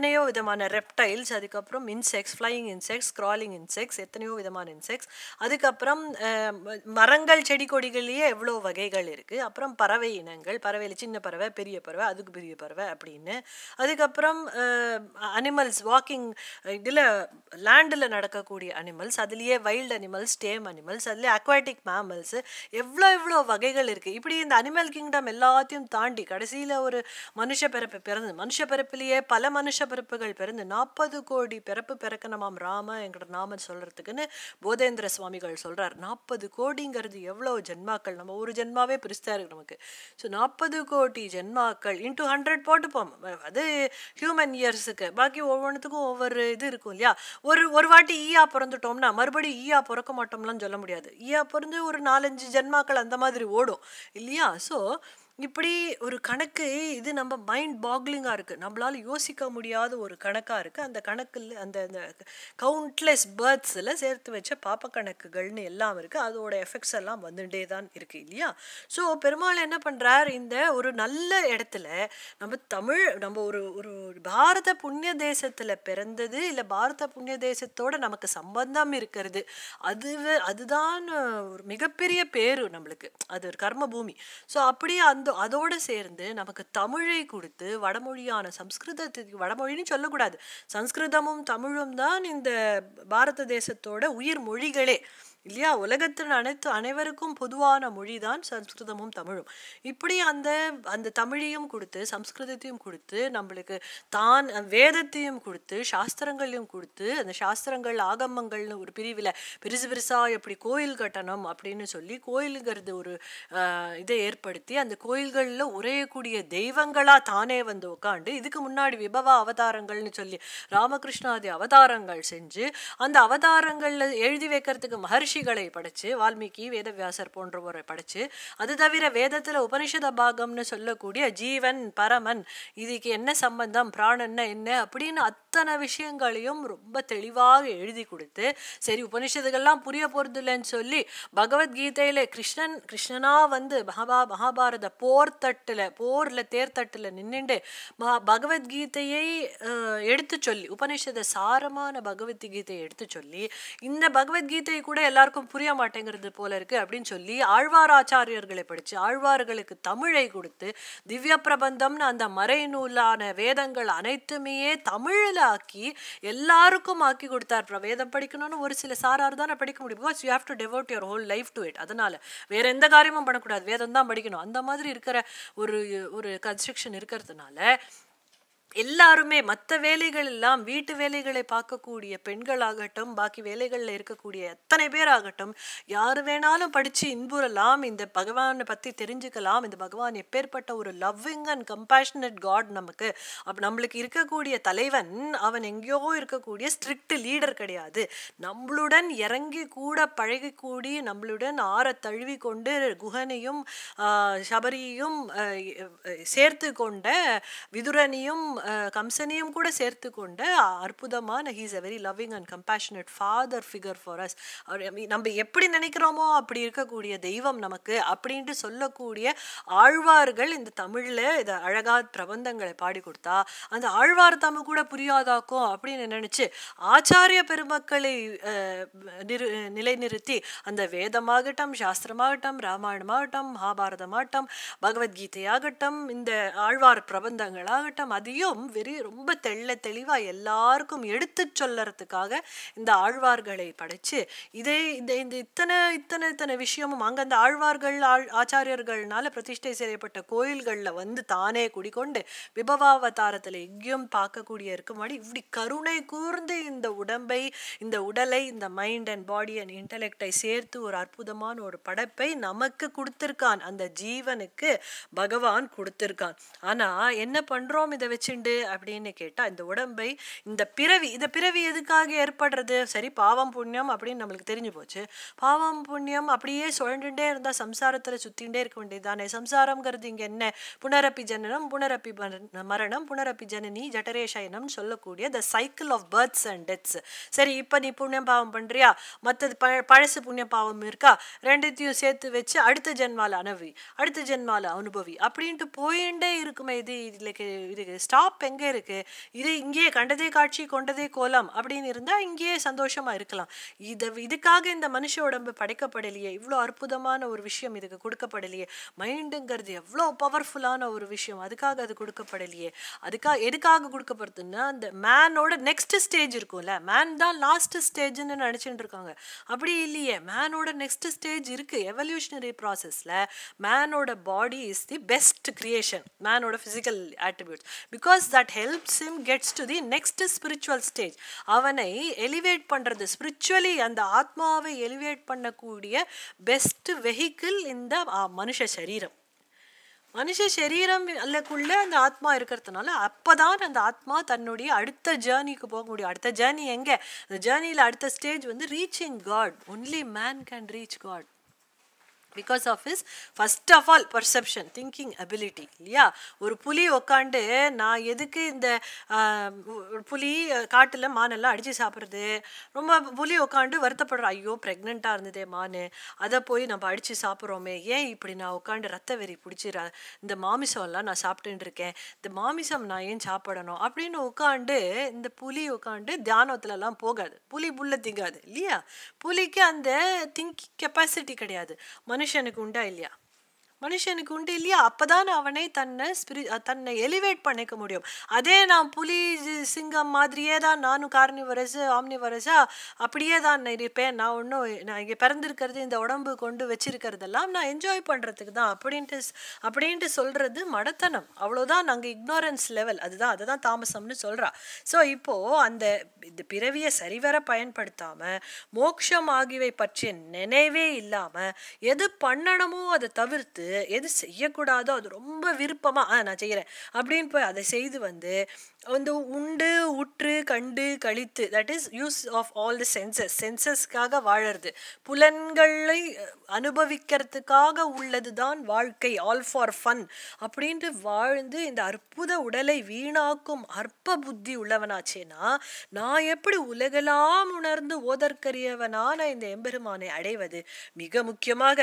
Speaker 1: எத்தனையோ விதமான ரெப்டைல்ஸ் அதுக்கப்புறம் insects flying insects crawling insects எத்தனையோ விதமான இன்செக்ட்ஸ் அதுக்கப்புறம் அஹ், ம- மரங்கள் செடி கொடிகள்லேயே எவ்வளோ வகைகள் இருக்குது அப்புறம் பறவை இனங்கள் பறவையில் சின்ன பறவை பெரிய பறவை அதுக்கு பெரிய பறவை அப்படின்னு அதுக்கப்புறம் அனிமல்ஸ் வாக்கிங் இதில் லேண்டில் நடக்கக்கூடிய அனிமல்ஸ் அதுலேயே வைல்டு அனிமல்ஸ் டேம் அனிமல்ஸ் அதுலேயே அக்வாட்டிக் மேமல்ஸ் எவ்வளோ எவ்வளோ வகைகள் இருக்குது இப்படி இந்த அனிமல் கிங்டம் எல்லாத்தையும் தாண்டி கடைசியில் ஒரு மனுஷ பிறப்பு பிறந்து மனுஷ பிறப்பிலேயே பல மனுஷ பிறப்புகள் பிறந்து நாற்பது கோடி பிறப்பு பிறக்கணுமாம் ராம என்கிற நாமன் சொல்கிறதுக்குன்னு போதேந்திர சுவாமிகள் சொல்கிறார் நாற்பது கோடிங்கிறது எவ்வளோ ஜென்மாக்கள் நம்ம ஒரு ஜென்மாவே பெருசாக இருக்கு நமக்கு ஸோ நாற்பது கோடி ஜென்மாக்கள் இன்டூ ஹண்ட்ரட் போட்டுப்போம் அது ஹியூமன் இயர்ஸுக்கு பாக்கி ஒவ்வொன்றுத்துக்கும் ஒவ்வொரு இது இருக்கும் இல்லையா ஒரு ஒரு வாட்டி ஈயா பிறந்துட்டோம்னா மறுபடியும் ஈயா பிறக்க மாட்டோம்லாம் சொல்ல முடியாது ஈயா பிறந்து ஒரு நாலஞ்சு ஜென்மாக்கள் அந்த மாதிரி ஓடும் இல்லையா ஸோ இப்படி ஒரு கணக்கு இது நம்ம மைண்ட் பாக்லிங்காக இருக்குது நம்மளால யோசிக்க முடியாத ஒரு கணக்காக இருக்குது அந்த கணக்கில் அந்த அந்த கவுண்ட்லெஸ் பேர்த்ஸில் சேர்த்து வச்ச பாப்ப கணக்குகள்னு எல்லாம் இருக்குது அதோட எஃபெக்ட்ஸ் எல்லாம் வந்துட்டே தான் இருக்குது இல்லையா ஸோ பெருமாள் என்ன பண்ணுறார் இந்த ஒரு நல்ல இடத்துல நம்ம தமிழ் நம்ம ஒரு ஒரு பாரத புண்ணிய தேசத்தில் பிறந்தது இல்லை பாரத புண்ணிய தேசத்தோட நமக்கு சம்பந்தம் இருக்கிறது அது அதுதான் ஒரு மிகப்பெரிய பேரு நம்மளுக்கு அது ஒரு கர்ம பூமி ஸோ அப்படி அந்த அதோட சேர்ந்து நமக்கு தமிழை கொடுத்து வடமொழியான சம்ஸ்கிருதத்துக்கு வடமொழின்னு சொல்லக்கூடாது சம்ஸ்கிருதமும் தமிழும் தான் இந்த பாரத தேசத்தோட உயிர் மொழிகளே இல்லையா உலகத்தின் அனைத்து அனைவருக்கும் பொதுவான மொழி தான் சம்ஸ்கிருதமும் தமிழும் இப்படி அந்த அந்த தமிழையும் கொடுத்து சம்ஸ்கிருதத்தையும் கொடுத்து நம்மளுக்கு தான் வேதத்தையும் கொடுத்து சாஸ்திரங்களையும் கொடுத்து அந்த சாஸ்திரங்கள் ஆகமங்கள்னு ஒரு பிரிவில் பெருசு பெருசாக எப்படி கோயில் கட்டணும் அப்படின்னு சொல்லி கோயிலுங்கிறது ஒரு ஆஹ், இதை ஏற்படுத்தி அந்த கோயில்களில் உரையக்கூடிய தெய்வங்களாக தானே வந்து உட்காந்து இதுக்கு முன்னாடி விபவ அவதாரங்கள்னு சொல்லி ராமகிருஷ்ணாதி அவதாரங்கள் செஞ்சு அந்த அவதாரங்களில் எழுதி வைக்கிறதுக்கு மகர்ஷிகளை படைச்சு வால்மீகி வேதவியாசர் போன்றவரை படைச்சு அது தவிர வேதத்தில் உபனிஷத பாகம்னு சொல்லக்கூடிய ஜீவன் பரமன் இதுக்கு என்ன சம்பந்தம் பிராணன்னா என்ன அப்படின்னு அத்தனை விஷயங்களையும் ரொம்ப தெளிவாக எழுதி கொடுத்து சரி உபனிஷத்துகள்லாம் புரிய போறது இல்லைன்னு சொல்லி பகவத்கீதையில கிருஷ்ணன் கிருஷ்ணனா வந்து மகாபா மகாபாரத போர் தட்டுல போர்ல தேர்தட்டுல நின்னுண்டு மகா பகவத்கீதையை அஹ், எடுத்து சொல்லி உபனிஷத சாரமான பகவத்கீதையை எடுத்து சொல்லி இந்த பகவத்கீதை கூட எல்லாருக்கும் புரிய மாட்டேங்கிறது போல இருக்கு அப்படின்னு சொல்லி ஆழ்வார் ஆச்சாரியர்களை படிச்சு ஆழ்வார்களுக்கு தமிழை கொடுத்து திவ்ய பிரபந்தம்னு அந்த மறைநூலான வேதங்கள் அனைத்துமே தமிழில் ஆக்கி எல்லாருக்கும் ஆக்கி கொடுத்தார் அப்புறம் வேதம் படிக்கணும்னு ஒரு சில சாரார் தானே படிக்க முடியும் because you have to devote your whole life to it அதனால வேற எந்த காரியமும் பண்ணக்கூடாது வேதம் தான் படிக்கணும் அந்த மாதிரி இருக்கிற ஒரு ஒரு கன்ஸ்ட்ரக்ஷன் இருக்கிறதுனால எல்லாருமே மற்ற வேலைகள் எல்லாம் வீட்டு வேலைகளை பார்க்கக்கூடிய பெண்களாகட்டும் பாக்கி வேலைகளில் இருக்கக்கூடிய எத்தனை பேர் ஆகட்டும் யார் வேணாலும் படித்து இன்புறலாம் இந்த பகவானை பற்றி தெரிஞ்சுக்கலாம் இந்த பகவான் எப்பேற்பட்ட ஒரு லவ்விங் அண்ட் கம்பேஷனட் காட் நமக்கு அப்போ நம்மளுக்கு இருக்கக்கூடிய தலைவன் அவன் எங்கேயோ இருக்கக்கூடிய ஸ்ட்ரிக்ட் லீடர் கிடையாது நம்மளுடன் இறங்கி கூட பழகிக்கூடி நம்மளுடன் ஆற தழுவி கொண்டு குஹனையும் ஆஹ், சபரியையும் ஆஹ், சேர்த்து கொண்ட விதுரனையும் ஆஹ், கம்சனையும் கூட சேர்த்து கொண்ட அற்புதமான he's a very loving and compassionate father figure for us நம்ம எப்படி நினைக்கிறோமோ அப்படி இருக்கக்கூடிய தெய்வம் நமக்கு அப்படின்ட்டு சொல்லக்கூடிய ஆழ்வார்கள் இந்த தமிழில் இதை அழகா பிரபந்தங்களை பாடி கொடுத்தா அந்த ஆழ்வார் தமிழ் கூட புரியாதாக்கும் அப்படின்னு நினைச்சு ஆச்சாரிய பெருமக்களை அஹ், நிறு நிலைநிறுத்தி அந்த வேதமாகட்டும் சாஸ்திரமாகட்டும் ராமாயணமாகட்டும் மகாபாரதமாகட்டும் பகவத்கீதையாகட்டும் இந்த ஆழ்வார் பிரபந்தங்களாகட்டும் அதையும் வெறி ரொம்ப தெள்ள தெளிவா எல்லாருக்கும் எடுத்துச் சொல்லறதுக்காக இந்த ஆழ்வார்களை படைச்சு இதே இந்த இந்த இத்தனை இத்தனை இத்தனை விஷயமும் அங்க அந்த ஆழ்வார்கள் ஆழ் ஆச்சாரியர்கள்னால பிரதிஷ்டை செய்யப்பட்ட கோயில்கள்ல வந்து தானே குடிக்கொண்டு விபவாவதாரத்துல எங்கேயும் பார்க்கக்கூடிய இருக்குமாடி இப்படி கருணை கூர்ந்து இந்த உடம்பை இந்த உடலை இந்த மைண்ட் அண்ட் பாடி அண்ட் இன்டலெக்டை சேர்த்து ஒரு அற்புதமான ஒரு படைப்பை நமக்கு கொடுத்திருக்கான் அந்த ஜீவனுக்கு பகவான் கொடுத்திருக்கான் ஆனா என்ன பண்றோம் இதை வச்சுண்டு அப்படின்னு கேட்டா இந்த உடம்பை இந்த பிறவி இந்த பிறவி எதுக்காக ஏற்படுறது சரி பாவம் புண்ணியம் அப்படின்னு நம்மளுக்கு தெரிஞ்சு போச்சு பாவம் புண்ணியம் அப்படியே சுழண்டுட்டே இருந்தா சம்சாரத்துல சுத்திண்டே இருக்க வேண்டியதுதானே சம்சாரம்ங்கிறது இங்க என்ன புனரப்பி ஜனனம் புனரப்பி மரண- மரணம் புனரப்பி ஜனனி ஜட்டரேஷயனம் சொல்லக்கூடிய the cycle of births and deaths சரி இப்போ நீ புண்ணியம் பாவம் பண்றியா மற்றது ப பழசு புண்ணிய பாவம் இருக்கா ரெண்டுத்தையும் சேர்த்து வச்சு அடுத்த ஜென்மால அனுபவி அடுத்த ஜென்மால அனுபவி அப்படின்ட்டு போயிண்டே இருக்குமே இது இதுக்கு இதுக்கு ஸ்டாப் ஸ்டாப் எங்கே இருக்கு இது இங்கேயே கண்டதே காட்சி கொண்டதே கோலம் அப்படின்னு இருந்தா இங்கேயே சந்தோஷமா இருக்கலாம் இத இதுக்காக இந்த மனுஷ உடம்பு படைக்கப்படலையே இவ்வளோ அற்புதமான ஒரு விஷயம் இதுக்கு கொடுக்கப்படலையே மைண்டுங்கிறது எவ்வளோ பவர்ஃபுல்லான ஒரு விஷயம் அதுக்காக அது கொடுக்கப்படலையே அதுக்காக எதுக்காக கொடுக்கப்படுதுன்னா அந்த மேனோட நெக்ஸ்ட் ஸ்டேஜ் இருக்கும்ல மேன் தான் லாஸ்ட் ஸ்டேஜ்னு நினச்சிட்டு இருக்காங்க அப்படி இல்லையே மேனோட நெக்ஸ்ட் ஸ்டேஜ் இருக்கு எவல்யூஷனரி ப்ராசஸில் மேனோட body is the best creation மேனோட physical attributes because that helps him gets to the next spiritual stage அவனை எலிவேட் பண்ணுறது ஸ்பிரிச்சுவலி அந்த ஆத்மாவை எலிவேட் பண்ணக்கூடிய பெஸ்ட் வெஹிக்கிள் இந்த ஆ, மனுஷ சரீரம் மனுஷ சரீரம் அல்லக்குள்ள அந்த ஆத்மா இருக்கிறதுனால அப்பதான் அந்த ஆத்மா தன்னுடைய அடுத்த ஜேர்னிக்கு போக முடியும் அடுத்த ஜேர்னி எங்க அந்த ஜேர்னியில் அடுத்த ஸ்டேஜ் வந்து reaching God only man can reach God because of is first of all perception thinking ability இல்லையா ஒரு புலி உக்காண்டு நான் எதுக்கு இந்த ஆஹ், ஒரு புலி காட்டில் மானெல்லாம் அடித்து சாப்பிட்றது ரொம்ப புலி உக்காண்டு வருத்தப்படுற ஐயோ ப்ரெக்னெண்ட்டாக இருந்ததே மானு அதை போய் நம்ம அடித்து சாப்பிட்றோமே ஏன் இப்படி நான் உட்காந்து ரத்த வெறி பிடிச்சி ர- இந்த மாமிசம்லாம் நான் சாப்பிட்டுட்டு இருக்கேன் இந்த மாமிசம் நான் ஏன் சாப்பிடணும் அப்படின்னு உட்காந்து இந்த புலி உட்காந்து தியானத்துலலாம் போகாது புலி புல்ல திங்காது இல்லையா புலிக்கு அந்த திங்கிங் கெப்பாசிட்டி கிடையாது மனுஷனுக்கு உண்டா இல்லையா மனுஷனுக்கு உண்டு இல்லையா அப்பதான் அவனை தன்னை ஸ்பிரி தன்னை எலிவேட் பண்ணிக்க முடியும் அதே நான் புலி சி- சிங்கம் மாதிரியே தான் நானும் கார்னிவரஸ் ஆம்னிவரஸா அப்படியே தான் நான் இருப்பேன் நான் ஒன்றும் நான் இங்கே பிறந்திருக்கிறது இந்த உடம்பு கொண்டு வச்சிருக்கிறதெல்லாம் நான் என்ஜாய் பண்ணுறதுக்கு தான் அப்படின்ட்டு ஸ்- அப்படின்ட்டு சொல்கிறது மடத்தனம் அவ்வளோதான் நாங்கள் இக்னோரன்ஸ் லெவல் அதுதான் அதை தான் தாமசம்னு சொல்கிறா ஸோ இப்போது அந்த இந்த பிறவியை சரிவர பயன்படுத்தாமல் மோட்சம் ஆகியவை பற்றிய நினைவே இல்லாமல் எது பண்ணணுமோ அதை தவிர்த்து எது செய்யக்கூடாதோ அது ரொம்ப விருப்பமாக ஆ நான் செய்கிறேன் அப்படின்னு போய் அதை செய்து வந்து வந்து உண்டு உற்று கண்டு கழித்து that is use of all the senses சென்சஸ்க்காக வாழறது புலன்களை அஹ், அனுபவிக்கிறதுக்காக உள்ளது தான் வாழ்க்கை ஆல் ஃபார் ஃபன் அப்படின்ட்டு வாழ்ந்து இந்த அற்புத உடலை வீணாக்கும் அற்ப புத்தி உள்ளவனாச்சேனா நான் எப்படி உலகெல்லாம் உணர்ந்து ஓதற்கரியவனான இந்த எம்பெருமானை அடைவது மிக முக்கியமாக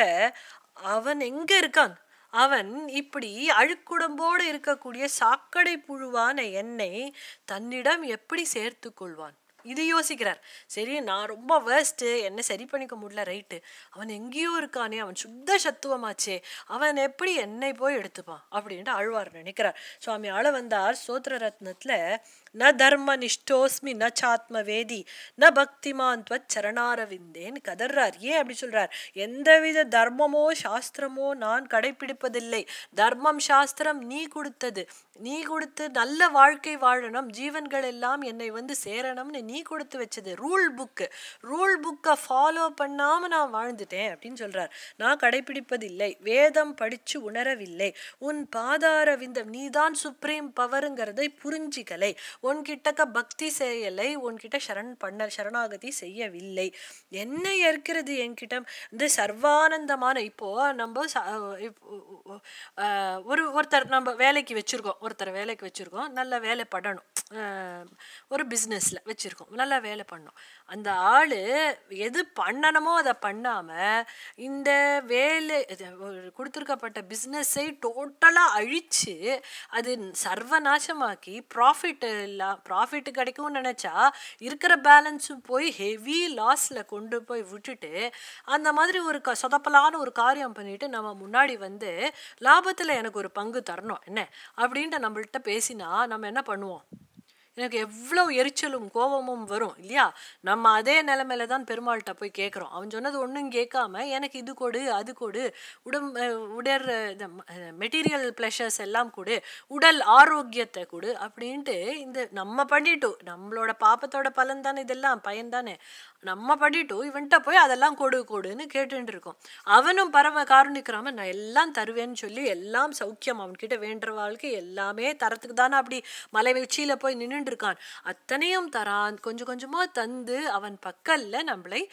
Speaker 1: அவன் எங்க இருக்கான் அவன் இப்படி அழுக்குடம்போடு இருக்கக்கூடிய சாக்கடை புழுவான என்னை தன்னிடம் எப்படி சேர்த்து கொள்வான் இது யோசிக்கிறார் சரி நான் ரொம்ப வேர்ஸ்ட்டு என்ன சரி பண்ணிக்க முடியல ரைட்டு அவன் எங்கேயோ இருக்கானே அவன் சுத்த சத்துவமாச்சே அவன் எப்படி என்னை போய் எடுத்துப்பான் அப்படின்ட்டு ஆழ்வார் நினைக்கிறார் சுவாமி ஆள வந்தார் சோத்திர ரத்னத்துல ந தர்ம நிஷ்டோஸ்மி ந சாத்ம வேதி ந பக்திமான் துவத் சரணாரவிந்தேன்னு கதர்றார் ஏன் அப்படி சொல்றார் எந்தவித தர்மமோ சாஸ்திரமோ நான் கடைபிடிப்பதில்லை தர்மம் சாஸ்திரம் நீ கொடுத்தது நீ கொடுத்து நல்ல வாழ்க்கை வாழணும் ஜீவன்கள் எல்லாம் என்னை வந்து சேரணும்னு நீ கொடுத்து வச்சது ரூல் புக்கு ரூல் புக்கை ஃபாலோ பண்ணாம நான் வாழ்ந்துட்டேன் அப்படின்னு சொல்றார் நான் கடைபிடிப்பதில்லை வேதம் படிச்சு உணரவில்லை உன் பாதார விந்தம் நீதான் சுப்ரீம் பவருங்கிறதை புரிஞ்சிக்கலை உன்கிட்டக்க பக்தி செய்யலை உன்கிட்ட சரண் பண்ண சரணாகதி செய்யவில்லை என்ன இருக்கிறது என்கிட்ட இந்த சர்வானந்தமான இப்போ நம்ம ச- இப்போ, ஆஹ், ஒரு ஒருத்தர் நம்ம வேலைக்கு வச்சிருக்கோம் ஒருத்தர் வேலைக்கு வச்சிருக்கோம் நல்ல வேலை பண்ணணும் ஆஹ், ஒரு பிஸ்னஸில் வச்சிருக்கோம் நல்லா வேலை பண்ணணும் அந்த ஆள் எது பண்ணணுமோ அதை பண்ணாமல் இந்த வேலை இது ஒரு கொடுத்துருக்கப்பட்ட பிஸ்னஸை டோட்டலாக அழித்து அது சர்வநாசமாக்கி ப்ராஃபிட் இல்லை ப்ராஃபிட் கிடைக்கும்னு நினச்சா இருக்கிற பேலன்ஸும் போய் ஹெவி லாஸில் கொண்டு போய் விட்டுட்டு அந்த மாதிரி ஒரு க சொதப்பலான ஒரு காரியம் பண்ணிட்டு நம்ம முன்னாடி வந்து லாபத்தில் எனக்கு ஒரு பங்கு தரணும் என்ன அப்படின்ட்டு நம்மள்ட்ட பேசினா நம்ம என்ன பண்ணுவோம் எனக்கு எவ்வளோ எரிச்சலும் கோபமும் வரும் இல்லையா நம்ம அதே நிலைமையில தான் பெருமாள்கிட்ட போய் கேட்குறோம் அவன் சொன்னது ஒன்றும் கேட்காம எனக்கு இது கொடு அது கொடு உடம் அஹ் உடற் இந்த மெட்டீரியல் ப்ளஷர்ஸ் எல்லாம் கொடு உடல் ஆரோக்கியத்தை கொடு அப்படின்ட்டு இந்த நம்ம பண்ணிட்டோம் நம்மளோட பாப்பத்தோட பலன் தானே இதெல்லாம் பயன் தானே நம்ம பண்ணிட்டோம் இவன்கிட்ட போய் அதெல்லாம் கொடு கொடுன்னு கேட்டுட்டு இருக்கோம் அவனும் பரம காரணிக்கிறாம நான் எல்லாம் தருவேன்னு சொல்லி எல்லாம் சௌக்கியம் அவன்கிட்ட வேண்டுற வாழ்க்கை எல்லாமே தரத்துக்கு தானே அப்படி மலை உச்சியில போய் நின்னுட்டு இருக்கான் அத்தனையும் தரான் கொஞ்சம் கொஞ்சமா தந்து அவன் பக்கல்ல நம்மளை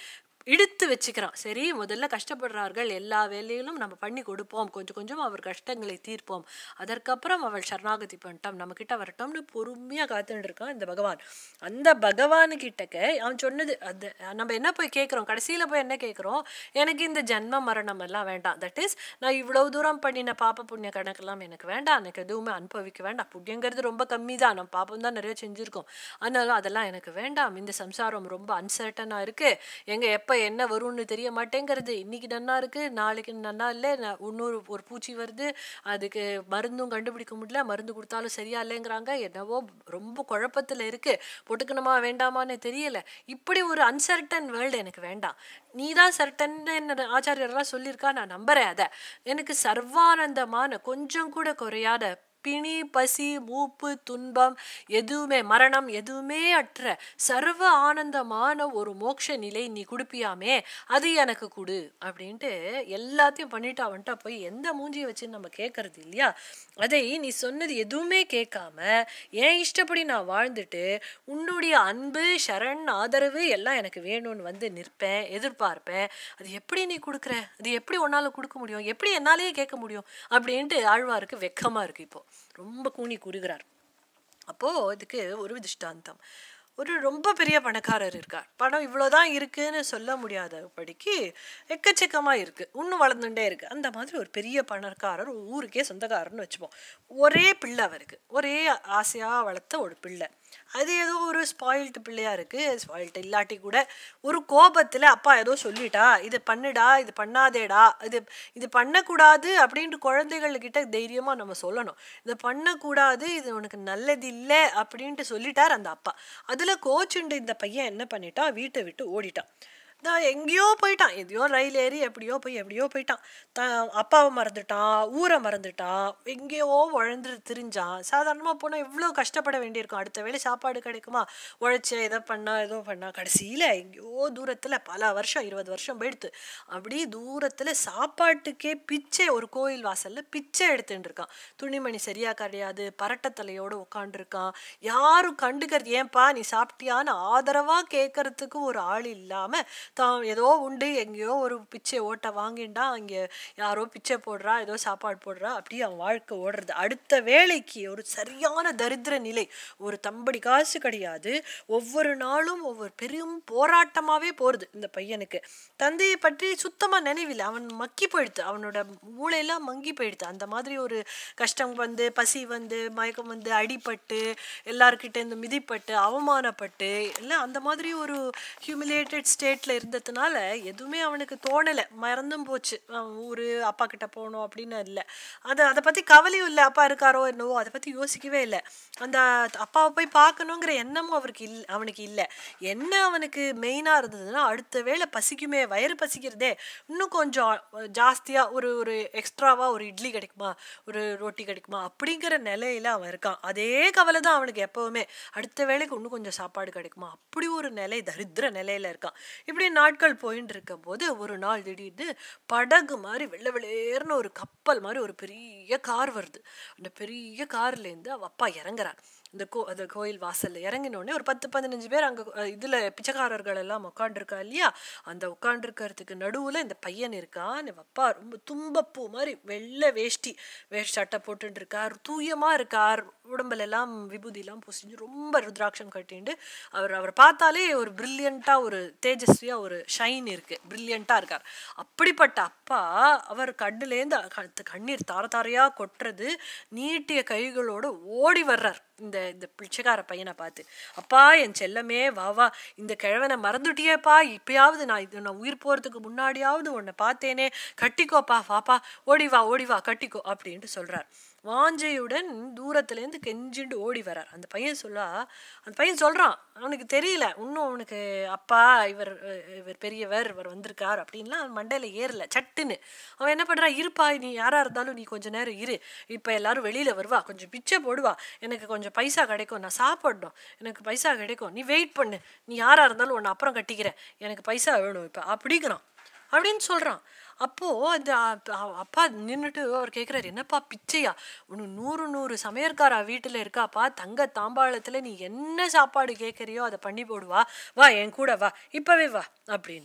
Speaker 1: இழுத்து வச்சுக்கிறான் சரி முதல்ல கஷ்டப்படுறார்கள் எல்லா வேலையிலும் நம்ம பண்ணி கொடுப்போம் கொஞ்சம் கொஞ்சம் அவர் கஷ்டங்களை தீர்ப்போம் அதற்கப்புறம் அவள் சரணாகதி பண்ணிட்டோம் நம்ம கிட்ட வரட்டோம்னு பொறுமையா காத்துட்டு இருக்கான் இந்த பகவான் அந்த பகவானு கிட்டக்க அவன் சொன்னது அது நம்ம என்ன போய் கேட்குறோம் கடைசியில போய் என்ன கேட்குறோம் எனக்கு இந்த ஜென்ம மரணம் எல்லாம் வேண்டாம் தட் இஸ் நான் இவ்வளவு தூரம் பண்ணின பாப்ப புண்ணிய கணக்கெல்லாம் எனக்கு வேண்டாம் எனக்கு எதுவுமே அனுபவிக்க வேண்டாம் புண்ணியங்கிறது ரொம்ப கம்மி தான் நம்ம பாப்பம் தான் நிறைய செஞ்சிருக்கோம் ஆனாலும் அதெல்லாம் எனக்கு வேண்டாம் இந்த சம்சாரம் ரொம்ப அன்சர்டனா இருக்கு எங்க எப்ப என்ன வரும்னு தெரிய மாட்டேங்கிறது இன்னைக்கு நன்னா இருக்கு நாளைக்கு நன்னா இல்லை ந- இன்னொரு ஒரு பூச்சி வருது அதுக்கு மருந்தும் கண்டுபிடிக்க முடியல மருந்து கொடுத்தாலும் சரியா இல்லைங்கிறாங்க என்னவோ ரொம்ப குழப்பத்துல இருக்கு பொட்டுக்கணுமா வேண்டாமான்னு தெரியல இப்படி ஒரு அன்சர்டன் வேர்ல்டு எனக்கு வேண்டாம் நீ தான் சர்டன்னு என்ன ஆச்சாரியர்லாம் சொல்லியிருக்கா நான் நம்புறேன் அதை எனக்கு சர்வானந்தமான கொஞ்சம் கூட குறையாத பிணி பசி மூப்பு துன்பம் எதுவுமே மரணம் எதுவுமே அற்ற சர்வ ஆனந்தமான ஒரு மோட்ச நிலை நீ கொடுப்பியாமே அது எனக்கு கொடு அப்படின்ட்டு எல்லாத்தையும் பண்ணிட்டு அவன்கிட்ட போய் எந்த மூஞ்சியை வச்சு நம்ம கேட்கறது இல்லையா அதை நீ சொன்னது எதுவுமே கேட்காம என் இஷ்டப்படி நான் வாழ்ந்துட்டு உன்னுடைய அன்பு சரண் ஆதரவு எல்லாம் எனக்கு வேணும்னு வந்து நிற்பேன் எதிர்பார்ப்பேன் அது எப்படி நீ கொடுக்குற அது எப்படி உன்னால கொடுக்க முடியும் எப்படி என்னாலேயே கேட்க முடியும் அப்படின்ட்டு ஆழ்வாருக்கு வெக்கமா இருக்கு இப்போ ரொம்ப கூனி கூறுகிறார் அப்போ இதுக்கு ஒரு திஷ்டாந்தம் ஒரு ரொம்ப பெரிய பணக்காரர் இருக்கார் பணம் இவ்வளோதான் இருக்குன்னு சொல்ல முடியாதபடிக்கு எக்கச்சக்கமா இருக்கு இன்னும் வளர்ந்துட்டே இருக்கு அந்த மாதிரி ஒரு பெரிய பணக்காரர் ஒரு ஊருக்கே சொந்தக்காரர்னு வச்சுப்போம் ஒரே பிள்ளை அவருக்கு ஒரே ஆசையா வளர்த்த ஒரு பிள்ளை அது ஏதோ ஒரு ஸ்பாயில்டு பிள்ளையா இருக்கு ஸ்பாயில்டு இல்லாட்டி கூட ஒரு கோபத்துல அப்பா ஏதோ சொல்லிட்டா இது பண்ணுடா இது பண்ணாதேடா இது இது பண்ணக்கூடாது அப்படின்ட்டு குழந்தைகள்கிட்ட தைரியமா நம்ம சொல்லணும் இதை பண்ணக்கூடாது இது உனக்கு நல்லது இல்லை அப்படின்ட்டு சொல்லிட்டார் அந்த அப்பா அதுல கோச்சுண்டு இந்த பையன் என்ன பண்ணிட்டான் வீட்டை விட்டு ஓடிட்டான் நான் எங்கேயோ போயிட்டான் எதையோ ரயில் ஏறி எப்படியோ போய் எப்படியோ போயிட்டான் த அப்பாவை மறந்துட்டான் ஊரை மறந்துட்டான் எங்கேயோ உழந்து திரிஞ்சான் சாதாரணமாக போனால் எவ்வளோ கஷ்டப்பட வேண்டியிருக்கும் அடுத்த வேளை சாப்பாடு கிடைக்குமா உழைச்ச எதை பண்ணா ஏதோ பண்ணா கடைசியில் எங்கேயோ தூரத்தில் பல வருஷம் இருபது வருஷம் போயிடுத்து அப்படி தூரத்தில் சாப்பாட்டுக்கே பிச்சை ஒரு கோயில் வாசலில் பிச்சை எடுத்துட்டு இருக்கான் துணிமணி சரியா கிடையாது பரட்டத்தலையோட உட்காந்துருக்கான் யாரும் கண்டுக்கிறது ஏன்பா நீ சாப்பிட்டியான்னு ஆதரவா கேட்கறதுக்கு ஒரு ஆள் இல்லாம தான் ஏதோ உண்டு எங்கேயோ ஒரு பிச்சை ஓட்ட வாங்கிண்டா அங்கே யாரோ பிச்சை போடுறா ஏதோ சாப்பாடு போடுறா அப்படியே அவன் வாழ்க்கை ஓடுறது அடுத்த வேலைக்கு ஒரு சரியான தரித்திர நிலை ஒரு தம்படி காசு கிடையாது ஒவ்வொரு நாளும் ஒவ்வொரு பெரும் போராட்டமாவே போறது இந்த பையனுக்கு தந்தையை பற்றி சுத்தமா நினைவில்லை அவன் மக்கி போயிடுது அவனோட மூளையெல்லாம் மங்கி போயிடுது அந்த மாதிரி ஒரு கஷ்டம் வந்து பசி வந்து மயக்கம் வந்து அடிபட்டு எல்லார்கிட்ட இருந்து மிதிப்பட்டு அவமானப்பட்டு எல்லாம் அந்த மாதிரி ஒரு ஹியூமிலேட்டட் ஸ்டேட்ல இருந்ததுனால எதுவுமே அவனுக்கு தோணலை மறந்தும் போச்சு அவன் ஊரு அப்பா கிட்ட போகணும் அப்படின்னு இல்லை அது அதை பத்தி கவலையும் இல்லை அப்பா இருக்காரோ என்னவோ அதை பத்தி யோசிக்கவே இல்லை அந்த அப்பாவை போய் பார்க்கணுங்கிற எண்ணமும் அவருக்கு இல் அவனுக்கு இல்லை என்ன அவனுக்கு மெயினா இருந்ததுன்னா அடுத்த வேளை பசிக்குமே வயிறு பசிக்கிறதே இன்னும் கொஞ்சம் ஜாஸ்தியா ஒரு ஒரு எக்ஸ்ட்ராவா ஒரு இட்லி கிடைக்குமா ஒரு ரொட்டி கிடைக்குமா அப்படிங்கிற நிலையில அவன் இருக்கான் அதே கவலை தான் அவனுக்கு எப்பவுமே அடுத்த வேளைக்கு இன்னும் கொஞ்சம் சாப்பாடு கிடைக்குமா அப்படி ஒரு நிலை தரித்திர நிலையில இருக்கான் இப்படி நாட்கள் போயின்னு இருக்கும் போது ஒரு நாள் திடீர்னு படகு மாதிரி வெள்ளை வெளியேறுன ஒரு கப்பல் மாதிரி ஒரு பெரிய கார் வருது அந்த பெரிய கார்ல இருந்து அவ அப்பா இறங்குறார் இந்த கோ அந்த கோயில் வாசல்ல இறங்கின உடனே ஒரு பத்து பதினஞ்சு பேர் அங்க அஹ், இதுல பிச்சைக்காரர்கள் எல்லாம் உட்காந்துருக்கா இல்லையா அந்த உட்காந்துருக்கிறதுக்கு நடுவுல இந்த பையன் இருக்கான் இந்த அப்பா ரொம்ப தும்பப்பூ மாதிரி வெள்ளை வேஷ்டி வேஷ்டி சட்டை போட்டுட்டு இருக்கார் தூயமா இருக்கார் உடம்புல எல்லாம் விபூதி எல்லாம் பூசிஞ்சு ரொம்ப ருத்ராட்சம் கட்டிண்டு அவர் அவர் பார்த்தாலே ஒரு பிரில்லியண்டா ஒரு தேஜஸ்வியா ஒரு ஷைன் இருக்கு பிரில்லியண்டா இருக்கார் அப்படிப்பட்ட அப்பா அவர் கண்ணுலேருந்து க- கண்ணீர் தார தாரையா கொட்டுறது நீட்டிய கைகளோட ஓடி வர்றார் இந்த இந்த பிச்சைக்கார பையனை பார்த்து அப்பா என் செல்லமே வா வா இந்த கிழவனை மறந்துட்டியேப்பா இப்பயாவது நான் இது நான் உயிர் போறதுக்கு முன்னாடியாவது உன்னை பார்த்தேனே கட்டிக்கோப்பா வாப்பா ஓடி வா ஓடி வா கட்டிக்கோ அப்படின்ட்டு சொல்றார் வாஞ்சையுடன் தூரத்துலேருந்து கெஞ்சிண்டு ஓடி வரார் அந்த பையன் சொல்லா அந்த பையன் சொல்றான் அவனுக்கு தெரியல இன்னும் அவனுக்கு அப்பா இவர் அஹ், இவர் பெரியவர் இவர் வந்திருக்கார் அப்படின்லாம் அவன் மண்டையில ஏறல சட்டுன்னு அவன் என்ன பண்றா இருப்பா நீ யாரா இருந்தாலும் நீ கொஞ்ச நேரம் இரு இப்ப எல்லாரும் வெளியில வருவா கொஞ்சம் பிச்சை போடுவா எனக்கு கொஞ்சம் பைசா கிடைக்கும் நான் சாப்பிடணும் எனக்கு பைசா கிடைக்கும் நீ வெயிட் பண்ணு நீ யாரா இருந்தாலும் உன்னை அப்புறம் கட்டிக்கிறேன் எனக்கு பைசா வேணும் இப்ப அப்படிங்கிறான் அப்படின்னு சொல்றான் அப்போ அந்த அ- அ- அப்பா நின்னுட்டு அவர் கேக்குறாரு என்னப்பா பிச்சையா உனக்கு நூறு நூறு சமையற்காரா வீட்டுல இருக்காப்பா தங்க தாம்பாளத்துல நீ என்ன சாப்பாடு கேட்கறியோ அதை பண்ணி போடுவா வா என் கூட வா இப்பவே வா அப்படின்னு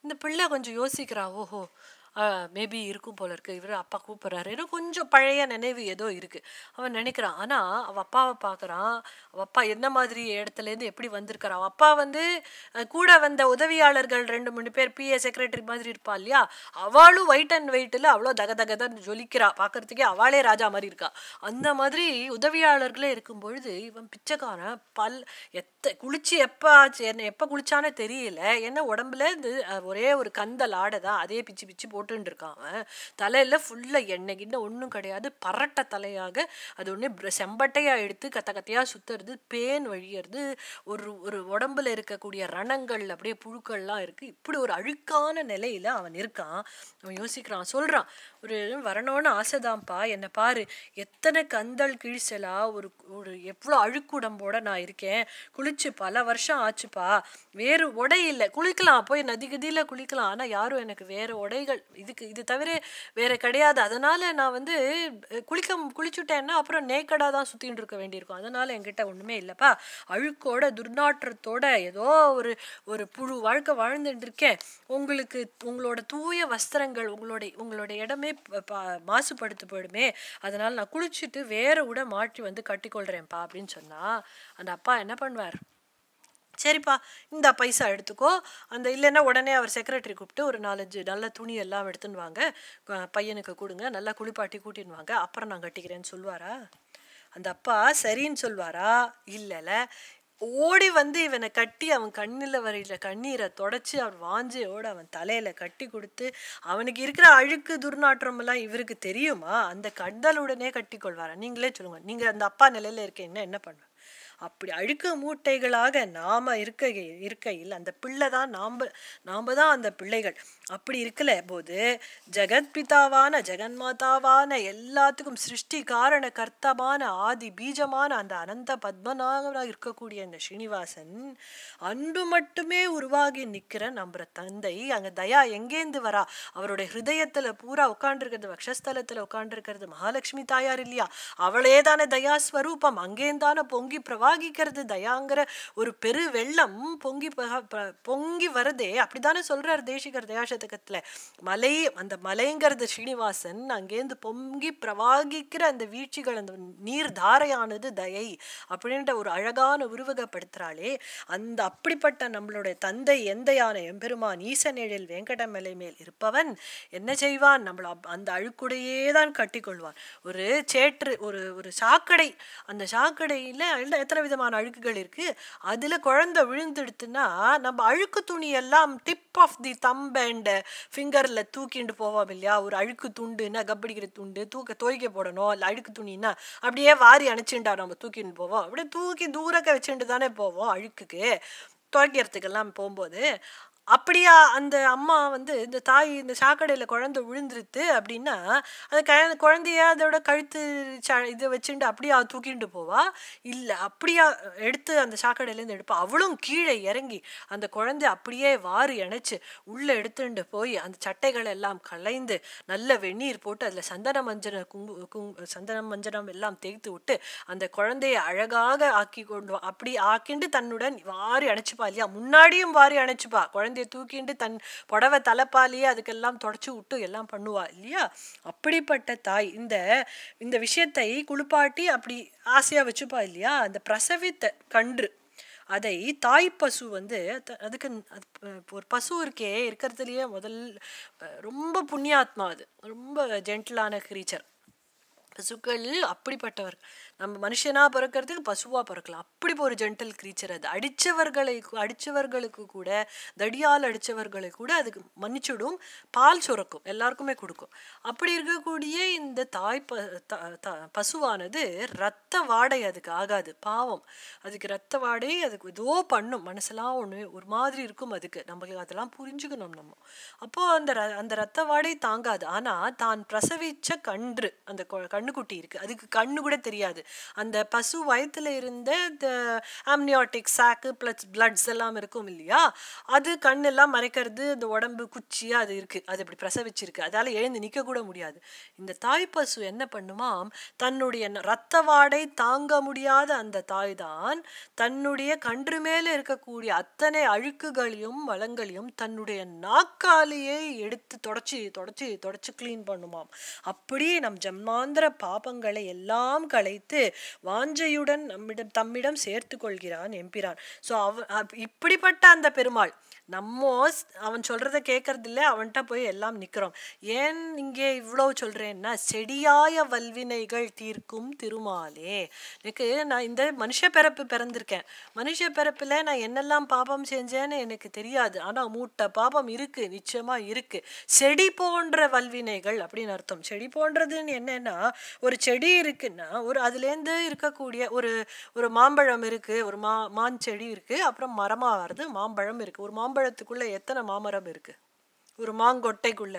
Speaker 1: இந்த பிள்ளை கொஞ்சம் யோசிக்கிறா ஓஹோ மேபி இருக்கும் போல இருக்கு இவர் அப்பா கூப்பிட்றாரு ஏதோ கொஞ்சம் பழைய நினைவு ஏதோ இருக்கு அவன் நினைக்கிறான் ஆனா அவ அப்பாவை பார்க்கறான் அவ அப்பா என்ன மாதிரி இடத்துல இருந்து எப்படி வந்திருக்காரு அவ அப்பா வந்து அஹ், கூட வந்த உதவியாளர்கள் ரெண்டு மூணு பேர் பிஏ செக்ரட்டரி மாதிரி இருப்பா இல்லையா அவளும் ஒயிட் அண்ட் ஒயிட்டில் அவ்வளோ தக தகதான் ஜொலிக்கிறா பார்க்கறதுக்கே அவளே ராஜா மாதிரி இருக்கா அந்த மாதிரி உதவியாளர்களே இருக்கும் பொழுது இவன் பிச்சைக்காரன் பல் எத்த குளிச்சு எப்போ ஆச்சு என்ன எப்போ குளிச்சானே தெரியல ஏன்னா உடம்புல இந்த அஹ், ஒரே ஒரு கந்தல் ஆடை தான் அதே பிச்சு பிச்சு போட்டுன்னு இருக்கான் அவன் தலையில ஃபுல்லாக எண்ணெய் கிண்ண ஒன்றும் கிடையாது பரட்ட தலையாக அது ஒன்று செம்பட்டையாக எடுத்து கத்த கத்தையாக சுத்துறது பேன் வழியறது ஒரு ஒரு உடம்புல இருக்கக்கூடிய ரணங்கள் அப்படியே புழுக்கள்லாம் இருக்கு இப்படி ஒரு அழுக்கான நிலையில அவன் இருக்கான் அவன் யோசிக்கிறான் சொல்றான் ஒரு வரணும்னு ஆசைதான்ப்பா என்னை பாரு எத்தனை கந்தல் கிழிசலா ஒரு ஒரு எவ்வளோ அழுக்குடம்போட நான் இருக்கேன் குளிச்சு பல வருஷம் ஆச்சுப்பா வேறு உடை இல்லை குளிக்கலாம் போய் நதி கதியில குளிக்கலாம் ஆனா யாரும் எனக்கு வேற உடைகள் இதுக்கு இது தவிர வேற கிடையாது அதனால நான் வந்து அஹ், குளிக்க குளிச்சுட்டேன்னா அப்புறம் நேக்கடா தான் சுத்தின்னு இருக்க வேண்டியிருக்கும் அதனால என்கிட்ட ஒண்ணுமே இல்லப்பா அழுக்கோட துர்நாற்றத்தோட ஏதோ ஒரு ஒரு புழு வாழ்க்கை வாழ்ந்துட்டு இருக்கேன் உங்களுக்கு உங்களோட தூய வஸ்திரங்கள் உங்களோட உங்களோட இடமே ப- ப- மாசுபடுத்து போயிடுமே அதனால நான் குளிச்சுட்டு வேற உடை மாற்றி வந்து கட்டிக்கொள்றேன்ப்பா அப்படின்னு சொன்னா அந்த அப்பா என்ன பண்ணுவார் சரிப்பா இந்த பைசா எடுத்துக்கோ அந்த இல்லைன்னா உடனே அவர் செக்ரட்டரி கூப்பிட்டு ஒரு நாலஞ்சு நல்ல துணி எல்லாம் எடுத்துன்னு வாங்க அஹ் பையனுக்கு கொடுங்க நல்லா குளிப்பாட்டி கூட்டின்னு வாங்க அப்புறம் நான் கட்டிக்கிறேன்னு சொல்லுவாரா அந்த அப்பா சரின்னு சொல்வாரா இல்லைல்ல ஓடி வந்து இவனை கட்டி அவன் கண்ணில் வரையில கண்ணீரை தொடச்சி அவன் வாஞ்சையோட அவன் தலையில கட்டி கொடுத்து அவனுக்கு இருக்கிற அழுக்கு துர்நாற்றம் எல்லாம் இவருக்கு தெரியுமா அந்த கண்டலுடனே கட்டி கொள்வாரா நீங்களே சொல்லுங்க நீங்க அந்த அப்பா நிலையில இருக்கீங்கன்னா என்ன பண்ணுவ அப்படி அழுக்கு மூட்டைகளாக நாம இருக்க இருக்கையில் அந்த பிள்ளை தான் நாம நாம தான் அந்த பிள்ளைகள் அப்படி இருக்கல போது ஜெகத்பிதாவான ஜெகன்மாதாவான எல்லாத்துக்கும் சிருஷ்டி காரண கர்த்தமான ஆதி பீஜமான அந்த அனந்த பத்மநாபனாக இருக்கக்கூடிய இந்த ஸ்ரீனிவாசன் அன்பு மட்டுமே உருவாகி நிக்கிற நம்ம தந்தை அங்க தயா எங்கேந்து வரா அவருடைய ஹிருதயத்துல பூரா உட்காண்டிருக்கிறது வக்ஷஸ்தலத்துல உட்காண்டிருக்கிறது மகாலட்சுமி தாயார் இல்லையா அவளே தானே தயா ஸ்வரூபம் அங்கேந்தானே பொங்கி பிரவாகிக்கிறது தயாங்கிற ஒரு பெரு வெள்ளம் பொங்கி பக- ப- பொங்கி வருதே அப்படித்தானே சொல்றார் தேசிகர் தயாசதகத்துல மலை அந்த மலைங்கிறது ஸ்ரீனிவாசன் அங்கேருந்து பொங்கி பிரவாகிக்கிற அந்த வீழ்ச்சிகள் அந்த நீர் தாரையானது தயை அப்படின்ற ஒரு அழகான உருவகப்படுத்துறாளே அந்த அப்படிப்பட்ட நம்மளுடைய தந்தை எந்தையான எம்பெருமான் ஈசனேழில் வெங்கடமலை மேல் இருப்பவன் என்ன செய்வான் நம்மள அப்- அந்த அழுக்குடையே தான் கட்டிக்கொள்வான் ஒரு சேற்று ஒரு ஒரு சாக்கடை அந்த சாக்கடையில அதுல எத்தனை விதமான அழுக்குகள் இருக்கு அதுல குழந்தை விழுந்துடுத்துன்னா நம்ம அழுக்கு துணி எல்லாம் tip of the thumb and ஃபிங்கர்ல தூக்கிண்டு போவோம் இல்லையா ஒரு அழுக்கு துண்டுன்னா கப்படிக்கிற துண்டு தூக்க துவைக்க போடணும் இல்லை அழுக்கு துணின்னா அப்படியே வாரி அணைச்சுண்டா நம்ம தூக்கின்னு போவோம் அப்படியே தூக்கி தூரக்க வச்சுட்டு தானே போவோம் அழுக்குக்கு துவைக்கிறதுக்கெல்லாம் போகும்போது அப்படியா அந்த அம்மா வந்து இந்த தாய் இந்த சாக்கடையில் குழந்தை விழுந்துருத்து அப்படின்னா அந்த க குழந்தைய அதோட கழுத்து ச இதை வச்சுட்டு அப்படியா தூக்கிட்டு போவா இல்லை அப்படியா எடுத்து அந்த சாக்கடையிலேருந்து எடுப்பா அவளும் கீழே இறங்கி அந்த குழந்தை அப்படியே வாரி அணைச்சு உள்ளே எடுத்துட்டு போய் அந்த சட்டைகள் எல்லாம் கலைந்து நல்ல வெந்நீர் போட்டு அதில் சந்தன மஞ்சன குங்கு குங் சந்தனம் மஞ்சனம் எல்லாம் தேய்த்து விட்டு அந்த குழந்தையை அழகாக ஆக்கி கொண்டு வா அப்படி ஆக்கிண்டு தன்னுடன் வாரி அணைச்சுப்பா இல்லையா முன்னாடியும் வாரி அணைச்சுப்பா குழந்தைய தூக்கிண்டு தன் புடவை தலைப்பாலேயே அதுக்கெல்லாம் தொடச்சி விட்டு எல்லாம் பண்ணுவா இல்லையா அப்படிப்பட்ட தாய் இந்த இந்த விஷயத்தை குளிப்பாட்டி அப்படி ஆசையா வச்சுப்பா இல்லையா அந்த பிரசவித்த கன்று அதை தாய் பசு வந்து த- அதுக்கு ந- அது ப- ஒரு பசு இருக்கே இருக்கிறதுலயே முதல் அஹ், ரொம்ப புண்ணியாத்மா அது ரொம்ப ஜென்டிலான கிரீச்சர் பசுக்கள் அப்படிப்பட்டவர் நம்ம மனுஷனா பிறக்கிறதுக்கு பசுவா பிறக்கலாம் அப்படி ஒரு ஜென்டல் கிரீச்சர் அது அடிச்சவர்களை கு- அடிச்சவர்களுக்கு கூட தடியால் அடிச்சவர்களை கூட அதுக்கு மன்னிச்சுடும் பால் சுரக்கும் எல்லாருக்குமே கொடுக்கும் அப்படி இருக்கக்கூடிய இந்த தாய் ப த- த- பசுவானது ரத்த வாடை அதுக்கு ஆகாது பாவம் அதுக்கு ரத்த வாடை அதுக்கு ஏதோ பண்ணும் மனசெல்லாம் ஒன்று ஒரு மாதிரி இருக்கும் அதுக்கு நம்மளுக்கு அதெல்லாம் புரிஞ்சுக்கணும் நம்ம அப்போ அந்த ர- அந்த ரத்த வாடை தாங்காது ஆனா தான் பிரசவிச்ச கன்று அந்த கொ- கண்ணுக்குட்டி இருக்கு அதுக்கு கண்ணு கூட தெரியாது அந்த பசு வயத்துல இருந்த இந்த ஆம்னியாட்டிக் சாக்கு ப்ளஸ் பிளட்ஸ் எல்லாம் இருக்கும் இல்லையா அது கண்ணெல்லாம் மறைக்கிறது இந்த உடம்பு குச்சியா அது இருக்கு அது இப்படி பிரசவிச்சிருக்கு அதால எழுந்து நிக்க கூட முடியாது இந்த தாய் பசு என்ன பண்ணுமாம் தன்னுடைய ந- ரத்த வாடை தாங்க முடியாத அந்த தாய் தான் தன்னுடைய கன்று மேல இருக்கக்கூடிய அத்தனை அழுக்குகளையும் வளங்களையும் தன்னுடைய நாக்காலேயே எடுத்து தொடச்சி தொடச்சி தொடச்சி க்ளீன் பண்ணுமாம் அப்படியே நம் ஜன்மாந்திர பாபங்களை எல்லாம் களைத்து வாஞ்சையுடன் நம்மிடம் தம்மிடம் சேர்த்து கொள்கிறான் எம்பிரான் ஸோ அவ அப்- இப்படிப்பட்ட அந்த பெருமாள் நம்ம ஸ்- அவன் சொல்றத கேட்கறது இல்ல அவன்கிட்ட போய் எல்லாம் நிக்கிறோம் ஏன் இங்கே இவ்வளவு சொல்றேன்னா செடியாய வல்வினைகள் தீர்க்கும் திருமாலே எனக்கு நான் இந்த மனுஷ பிறப்பு பிறந்திருக்கேன் மனுஷ பிறப்புல நான் என்னெல்லாம் பாபம் செஞ்சேன்னு எனக்கு தெரியாது ஆனா மூட்டை பாபம் இருக்கு நிச்சயமா இருக்கு செடி போன்ற வல்வினைகள் அப்படின்னு அர்த்தம் செடி போன்றதுன்னு என்னன்னா ஒரு செடி இருக்குன்னா ஒரு அதுலேருந்து இருக்கக்கூடிய ஒரு ஒரு மாம்பழம் இருக்கு ஒரு மா மான் செடி இருக்கு அப்புறம் மரமா வருது மாம்பழம் இருக்கு ஒரு மாம்பழத்துக்குள்ள எத்தனை மாமரம் இருக்கு ஒரு மாங்கொட்டைக்குள்ள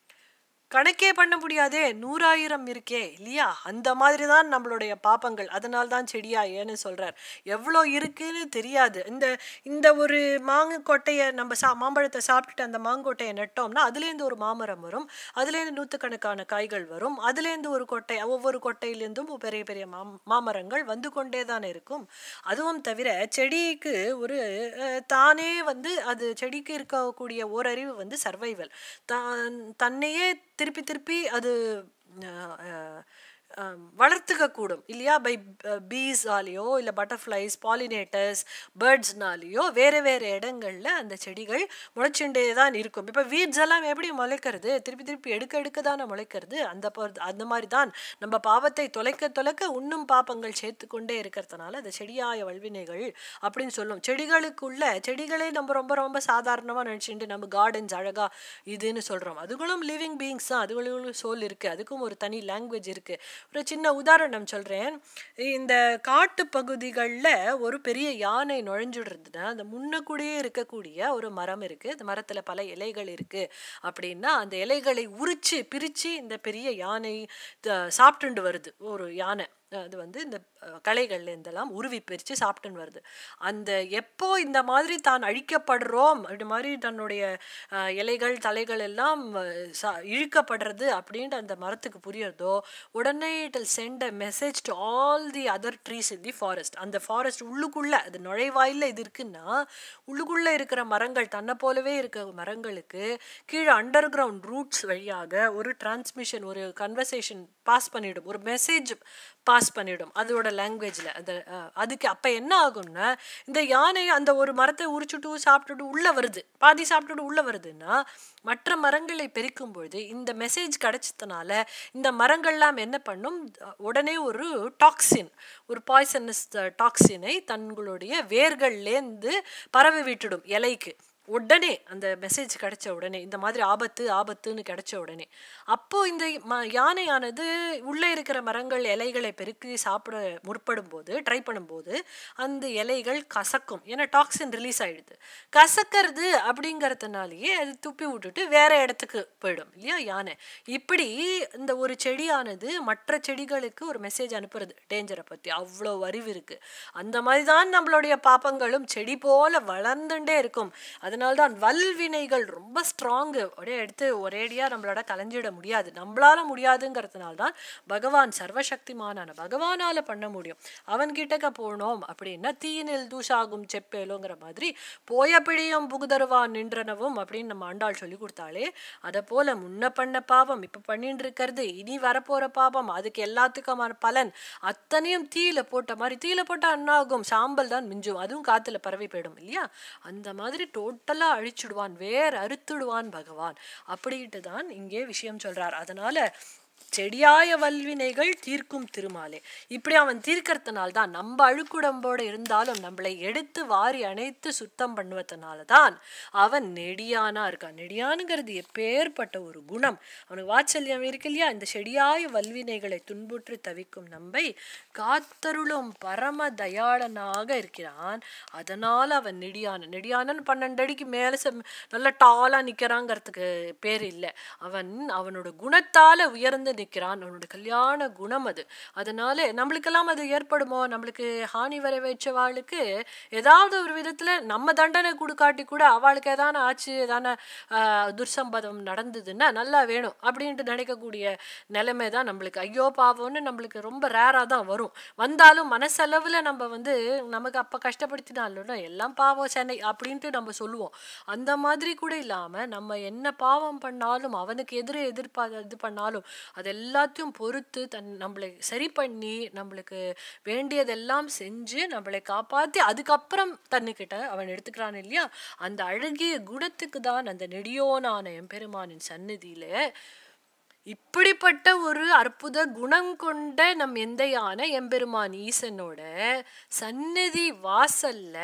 Speaker 1: கணக்கே பண்ண முடியாதே நூறாயிரம் இருக்கே இல்லையா அந்த மாதிரி தான் நம்மளுடைய பாப்பங்கள் அதனால தான் செடியா ஏன்னு சொல்றார் எவ்வளோ இருக்குன்னு தெரியாது இந்த இந்த ஒரு மாங்கு கொட்டையை நம்ம சா மாம்பழத்தை சாப்பிட்டுட்டு அந்த மாங்கொட்டையை நட்டோம்னா அதுலேருந்து ஒரு மாமரம் வரும் அதுலேருந்து நூற்றுக்கணக்கான காய்கள் வரும் அதுலேருந்து ஒரு கொட்டை ஒவ்வொரு கொட்டையிலேருந்தும் பெரிய பெரிய மாம் மாமரங்கள் வந்து கொண்டே தான் இருக்கும் அதுவும் தவிர செடிக்கு ஒரு அஹ், தானே வந்து அது செடிக்கு இருக்கக்கூடிய ஓரறிவு வந்து சர்வைவல் தான் தன்னையே திருப்பி திருப்பி அது அஹ், அஹ், அஹ், வளர்த்துக்க கூடும் இல்லையா பை பீஸாலேயோ இல்லை பட்டர்ஃப்ளைஸ் பாலினேட்டர்ஸ் பேர்ட்ஸ்னாலேயோ வேறு வேறு இடங்கள்ல அந்த செடிகள் முளைச்சுண்டே தான் இருக்கும் இப்போ வீட்ஸ் எல்லாம் எப்படி முளைக்கிறது திருப்பி திருப்பி எடுக்க எடுக்க தானே முளைக்கிறது அந்த பொ- அந்த மாதிரி தான் நம்ம பாவத்தை தொலைக்க தொலைக்க இன்னும் பாப்பங்கள் சேர்த்து கொண்டே இருக்கிறதுனால அந்த செடியாய வல்வினைகள் அப்படின்னு சொல்லும் செடிகளுக்குள்ள செடிகளே நம்ம ரொம்ப ரொம்ப சாதாரணமாக நினச்சிட்டு நம்ம கார்டன்ஸ் அழகா இதுன்னு சொல்கிறோம் அதுகளும் லிவிங் பீயிங்ஸ் தான் அதுகளும் சோல் இருக்கு அதுக்கும் ஒரு தனி லாங்குவேஜ் இருக்கு ஒரு சின்ன உதாரணம் சொல்றேன் இந்த காட்டு பகுதிகளில் ஒரு பெரிய யானை நுழைஞ்சுடுறதுன்னா அந்த முன்னக்கூடியே இருக்கக்கூடிய ஒரு மரம் இருக்கு அந்த மரத்துல பல இலைகள் இருக்கு அப்படின்னா அந்த இலைகளை உரிச்சு பிரிச்சு இந்த பெரிய யானை த- சாப்பிட்டுண்டு வருது ஒரு யானை அது வந்து இந்த அஹ், களைகள்ல இருந்தெல்லாம் உருவி பிரித்து சாப்பிட்டுன்னு வருது அந்த எப்போ இந்த மாதிரி தான் அழிக்கப்படுறோம் அப்படி மாதிரி தன்னுடைய அஹ், இலைகள் தலைகள் எல்லாம் அஹ், சா- இழுக்கப்படுறது அப்படின்ட்டு அந்த மரத்துக்கு புரியறதோ உடனே it will send a message to all the other trees in the forest அந்த ஃபாரஸ்ட் உள்ளுக்குள்ள அது நுழைவாயில இது இருக்குன்னா உள்ளுக்குள்ள இருக்கிற மரங்கள் தன்னை போலவே இருக்க மரங்களுக்கு கீழே அண்டர் கிரவுண்ட் ரூட்ஸ் வழியாக ஒரு டிரான்ஸ்மிஷன் ஒரு கன்வர்சேஷன் பாஸ் பண்ணிடும் ஒரு மெசேஜ் பாஸ் பண்ணிடும் அதோட லாங்குவேஜில் அந்த அஹ், அதுக்கு அப்போ என்ன ஆகும்னா இந்த யானை அந்த ஒரு மரத்தை உரிச்சுட்டு சாப்பிட்டுட்டு உள்ளே வருது பாதி சாப்பிட்டுட்டு உள்ளே வருதுன்னா மற்ற மரங்களை பெருக்கும் பொழுது இந்த மெசேஜ் கிடைச்சதுனால இந்த மரங்கள்லாம் என்ன பண்ணும் அஹ், உடனே ஒரு டாக்ஸின் ஒரு பாய்சனஸ் டாக்ஸினை தங்களுடைய வேர்கள்லேருந்து பரவி விட்டுடும் இலைக்கு உடனே அந்த மெசேஜ் கிடைச்ச உடனே இந்த மாதிரி ஆபத்து ஆபத்துன்னு கிடைச்ச உடனே அப்போ இந்த ம யானையானது உள்ளே இருக்கிற மரங்கள் இலைகளை பெருக்கி சாப்பிட முற்படும் போது ட்ரை பண்ணும்போது அந்த இலைகள் கசக்கும் ஏன்னா டாக்ஸின் ரிலீஸ் ஆயிடுது கசக்கிறது அப்படிங்கறதுனாலயே அது துப்பி விட்டுட்டு வேற இடத்துக்கு போயிடும் இல்லையா யானை இப்படி இந்த ஒரு செடியானது மற்ற செடிகளுக்கு ஒரு மெசேஜ் அனுப்புறது டேஞ்சரை பத்தி அவ்வளோ அறிவு இருக்கு அந்த மாதிரி தான் நம்மளுடைய பாப்பங்களும் செடி போல வளர்ந்துட்டே இருக்கும் அதனால்தான் வல்வினைகள் ரொம்ப ஸ்ட்ராங்கு ஒரே எடுத்து ஒரேடியாக நம்மளோட கலைஞ்சிட முடியாது நம்மளால முடியாதுங்கிறதுனால தான் பகவான் சர்வசக்திமானான பகவானால பண்ண முடியும் அவன் கிட்டக்க போனோம் அப்படின்னா தீயினில் தூஷாகும் செப்பேலோங்கிற மாதிரி போய பிடியும் புகுதருவான் நின்றனவும் அப்படின்னு நம்ம ஆண்டாள் சொல்லி கொடுத்தாலே அதை போல முன்ன பண்ண பாவம் இப்போ பண்ணிட்டு இருக்கிறது இனி வரப்போற பாவம் அதுக்கு எல்லாத்துக்குமான பலன் அத்தனையும் தீயில போட்ட மாதிரி தீயில போட்டா என்ன ஆகும் சாம்பல் தான் மிஞ்சும் அதுவும் காத்துல பரவி போயிடும் இல்லையா அந்த மாதிரி டோட்டலா அழிச்சுடுவான் வேற அறுத்துடுவான் பகவான் அப்படின்ட்டு தான் இங்கே விஷயம் சொல்றார் அதனால செடியாய வல்வினைகள் தீர்க்கும் திருமாலே இப்படி அவன் தீர்க்கறதுனால தான் நம்ம அழுக்குடம்போட இருந்தாலும் நம்மளை எடுத்து வாரி அணைத்து சுத்தம் பண்ணுவதனால தான் அவன் நெடியானா இருக்கான் நெடியானுங்கிறது எப்பேற்பட்ட ஒரு குணம் அவனுக்கு வாத்சல்யம் இருக்கு இல்லையா இந்த செடியாய வல்வினைகளை துன்புற்று தவிக்கும் நம்பை காத்தருளும் பரம தயாளனாக இருக்கிறான் அதனால அவன் நெடியானன் நெடியானன் பன்னெண்டு அடிக்கு மேல செம் நல்ல டாலா நிக்கிறாங்கிறதுக்கு பேர் இல்லை அவன் அவனோட குணத்தால உயர்ந்த கிடந்து நிற்கிறான் அவனோட கல்யாண குணம் அது அதனால நம்மளுக்கெல்லாம் அது ஏற்படுமோ நம்மளுக்கு ஹானி வரை வச்சவாளுக்கு ஏதாவது ஒரு விதத்துல நம்ம தண்டனை கொடுக்காட்டி கூட அவளுக்கு ஏதான ஆச்சு ஏதான ஆஹ், துர்சம்பதம் நடந்ததுன்னா நல்லா வேணும் அப்படின்ட்டு நினைக்கக்கூடிய நிலைமை தான் நம்மளுக்கு ஐயோ பாவம்னு நம்மளுக்கு ரொம்ப ரேராக தான் வரும் வந்தாலும் மனசளவில் நம்ம வந்து நமக்கு அப்போ கஷ்டப்படுத்தினாலும் எல்லாம் பாவம் சென்னை அப்படின்ட்டு நம்ம சொல்லுவோம் அந்த மாதிரி கூட இல்லாமல் நம்ம என்ன பாவம் பண்ணாலும் அவனுக்கு எதிரே எதிர்ப்பா இது பண்ணாலும் அது எல்லாத்தையும் பொறுத்து தன் நம்மளை சரி பண்ணி நம்மளுக்கு வேண்டியதெல்லாம் செஞ்சு நம்மளை காப்பாற்றி அதுக்கப்புறம் தன்னுக்கிட்ட அவன் எடுத்துக்கிறான் இல்லையா அந்த அழகிய குணத்துக்கு தான் அந்த நெடியோனான எம்பெருமானின் சந்நிதியில இப்படிப்பட்ட ஒரு அற்புத குணம் கொண்ட நம் எந்தையான எம்பெருமான் ஈசனோட சந்நிதி வாசல்ல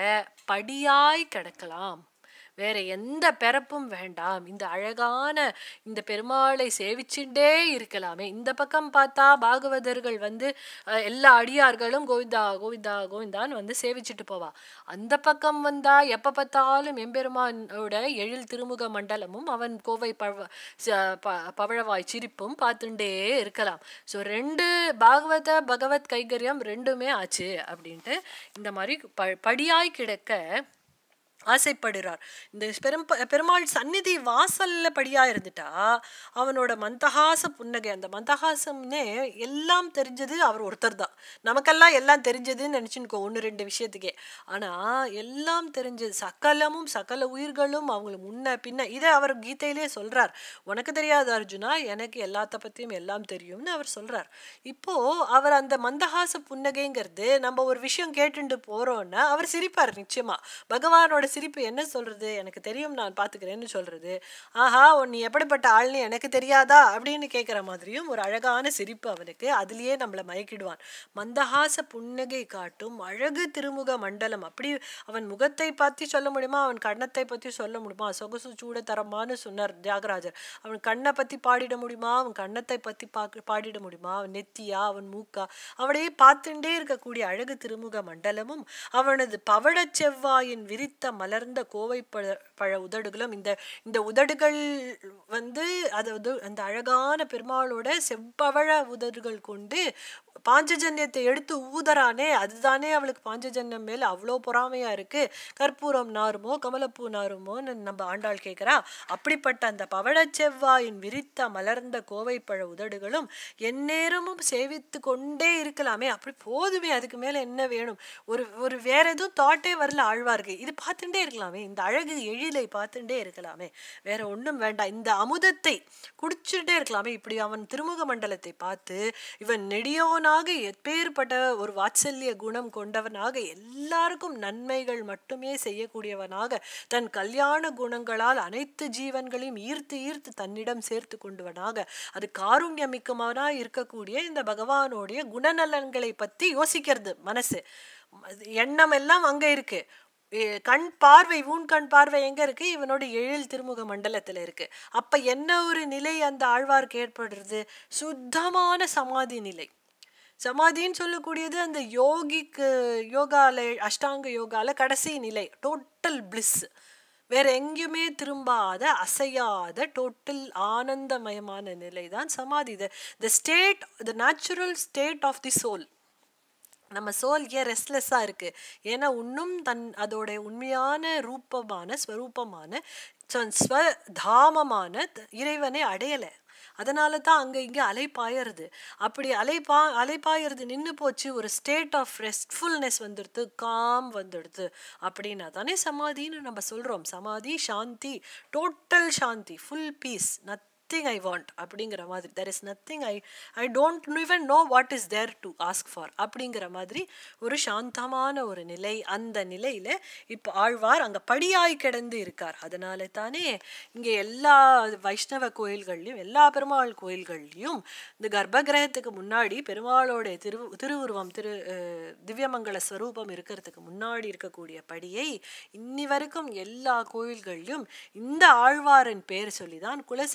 Speaker 1: படியாய் கிடக்கலாம் வேற எந்த பிறப்பும் வேண்டாம் இந்த அழகான இந்த பெருமாளை சேவிச்சுட்டே இருக்கலாமே இந்த பக்கம் பார்த்தா பாகவதர்கள் வந்து அஹ், எல்லா அடியார்களும் கோவிந்தா கோவிந்தா கோவிந்தான்னு வந்து சேவிச்சுட்டு போவா அந்த பக்கம் வந்தா எப்ப பார்த்தாலும் எம்பெருமானோட எழில் திருமுக மண்டலமும் அவன் கோவை பழ ச- ப- பவழவாய் சிரிப்பும் பார்த்துட்டே இருக்கலாம் ஸோ ரெண்டு பாகவத பகவத் கைங்கரியம் ரெண்டுமே ஆச்சு அப்படின்ட்டு இந்த மாதிரி ப படியாய் கிடக்க ஆசைப்படுறார் இந்த பெரும் பெருமாள் சந்நிதி வாசல்ல படியா இருந்துட்டா அவனோட மந்தஹாச புன்னகை அந்த மந்தஹாசம்னே எல்லாம் தெரிஞ்சது அவர் ஒருத்தர் தான் நமக்கெல்லாம் எல்லாம் தெரிஞ்சதுன்னு நினைச்சுக்கோ ஒன்று ரெண்டு விஷயத்துக்கே ஆனா எல்லாம் தெரிஞ்சது சகலமும் சகல உயிர்களும் அவங்களுக்கு முன்ன பின்ன இதை அவர் கீதையிலே சொல்றார் உனக்கு தெரியாது அர்ஜுனா எனக்கு எல்லாத்த பத்தியும் எல்லாம் தெரியும்னு அவர் சொல்றார் இப்போ அவர் அந்த மந்தஹாச புன்னகைங்கிறது நம்ம ஒரு விஷயம் கேட்டுட்டு போறோம்னா அவர் சிரிப்பார் நிச்சயமா பகவானோட சிரிப்பு என்ன சொல்றது எனக்கு தெரியும் நான் பாத்துக்கிறேன்னு சொல்றது ஆஹா உன் நீ எப்படிப்பட்ட ஆள்னு எனக்கு தெரியாதா அப்படின்னு கேட்குற மாதிரியும் ஒரு அழகான சிரிப்பு அவனுக்கு அதுலயே நம்மளை மயக்கிடுவான் மந்தஹாச புன்னகை காட்டும் அழகு திருமுக மண்டலம் அப்படி அவன் முகத்தை பத்தி சொல்ல முடியுமா அவன் கண்ணத்தை பத்தி சொல்ல முடியுமா சொகுசு சூட தரமான்னு சொன்னார் தியாகராஜர் அவன் கண்ணை பத்தி பாடிட முடியுமா அவன் கண்ணத்தை பத்தி பாக்க பாடிட முடியுமா அவன் நெத்தியா அவன் மூக்கா அவனையே பார்த்துட்டே இருக்கக்கூடிய அழகு திருமுக மண்டலமும் அவனது பவழச் செவ்வாயின் விரித்த மலர்ந்த கோவை பழ பழ உதடுகளும் இந்த இந்த உதடுகள் வந்து அதாவது அந்த அழகான பெருமாளோட செவ்வழ உதடுகள் கொண்டு பாஞ்சஜன்யத்தை எடுத்து ஊதறானே அதுதானே அவளுக்கு பாஞ்சஜன்யம் மேல அவ்வளோ பொறாமையா இருக்கு கற்பூரம் நாருமோ கமலப்பூ நாருமோன்னு நம்ம ஆண்டாள் கேட்கிறா அப்படிப்பட்ட அந்த பவழச் செவ்வாயின் விரித்த மலர்ந்த கோவைப்பழ உதடுகளும் எந்நேரமும் சேவித்து கொண்டே இருக்கலாமே அப்படி போதுமே அதுக்கு மேல என்ன வேணும் ஒரு ஒரு வேற எதுவும் தாட்டே வரல ஆழ்வாருக்கு இது பார்த்துட்டே இருக்கலாமே இந்த அழகு எழிலை பார்த்துட்டே இருக்கலாமே வேற ஒண்ணும் வேண்டாம் இந்த அமுதத்தை குடிச்சுட்டே இருக்கலாமே இப்படி அவன் திருமுக மண்டலத்தை பார்த்து இவன் நெடியோனாக எப்பேற்பட்ட ஒரு வாத்சல்ய குணம் கொண்டவனாக எல்லாருக்கும் நன்மைகள் மட்டுமே செய்யக்கூடியவனாக தன் கல்யாண குணங்களால் அனைத்து ஜீவன்களையும் ஈர்த்து ஈர்த்து தன்னிடம் சேர்த்து கொண்டவனாக அது காருண்யமிக்கவனா இருக்கக்கூடிய இந்த பகவானுடைய குணநலன்களை பத்தி யோசிக்கிறது மனசு அது எண்ணம் எல்லாம் அங்க இருக்கு எ, கண் பார்வை ஊன் கண் பார்வை எங்க இருக்கு இவனோட எழில் திருமுக மண்டலத்துல இருக்கு அப்ப என்ன ஒரு நிலை அந்த ஆழ்வார்க்கு ஏற்படுறது சுத்தமான சமாதி நிலை சமாதின்னு சொல்லக்கூடியது அந்த யோகிக்கு யோகால அஷ்டாங்க யோகால கடைசி நிலை டோட்டல் பிளிஸ் வேற எங்கேயுமே திரும்பாத அசையாத டோட்டல் ஆனந்தமயமான நிலை தான் சமாதி the state the natural state of the soul நம்ம சோல் ஏன் ரெஸ்ட்லெஸ்ஸாக இருக்குது ஏன்னா இன்னும் தன் அதோட உண்மையான ரூபமான ஸ்வரூபமான சொ- ஸ்வதாமமான த- இறைவனை அடையலை அதனால தான் அங்கே இங்கே அலைப்பாயறது அப்படி அலைப்பா அலைப்பாயறது நின்று போச்சு ஒரு ஸ்டேட் ஆஃப் ரெஸ்ட்ஃபுல்னஸ் வந்துடுது காம் வந்துடுது அப்படின்னா தானே சமாதின்னு நம்ம சொல்கிறோம் சமாதி சாந்தி டோட்டல் சாந்தி ஃபுல் பீஸ் நத் நத்திங் ஐ வாண்ட் அப்படிங்கிற மாதிரி there is nothing I I don't even know what is there to ask for அப்படிங்கிற மாதிரி ஒரு சாந்தமான ஒரு நிலை அந்த நிலையில இப்போ ஆழ்வார் அங்க படியாய் கிடந்து இருக்கார் அதனால தானே இங்க எல்லா வைஷ்ணவ கோயில்கள்லையும் எல்லா பெருமாள் கோயில்கள்லையும் இந்த கர்ப்பகிரகத்துக்கு முன்னாடி பெருமாளோட திரு திருவுருவம் திரு அஹ், திவ்யமங்கல ஸ்வரூபம் இருக்கிறதுக்கு முன்னாடி இருக்கக்கூடிய படியை இன்னி வரைக்கும் எல்லா கோயில்கள்லையும் இந்த ஆழ்வாரின் பேர் சொல்லிதான் குலசேகர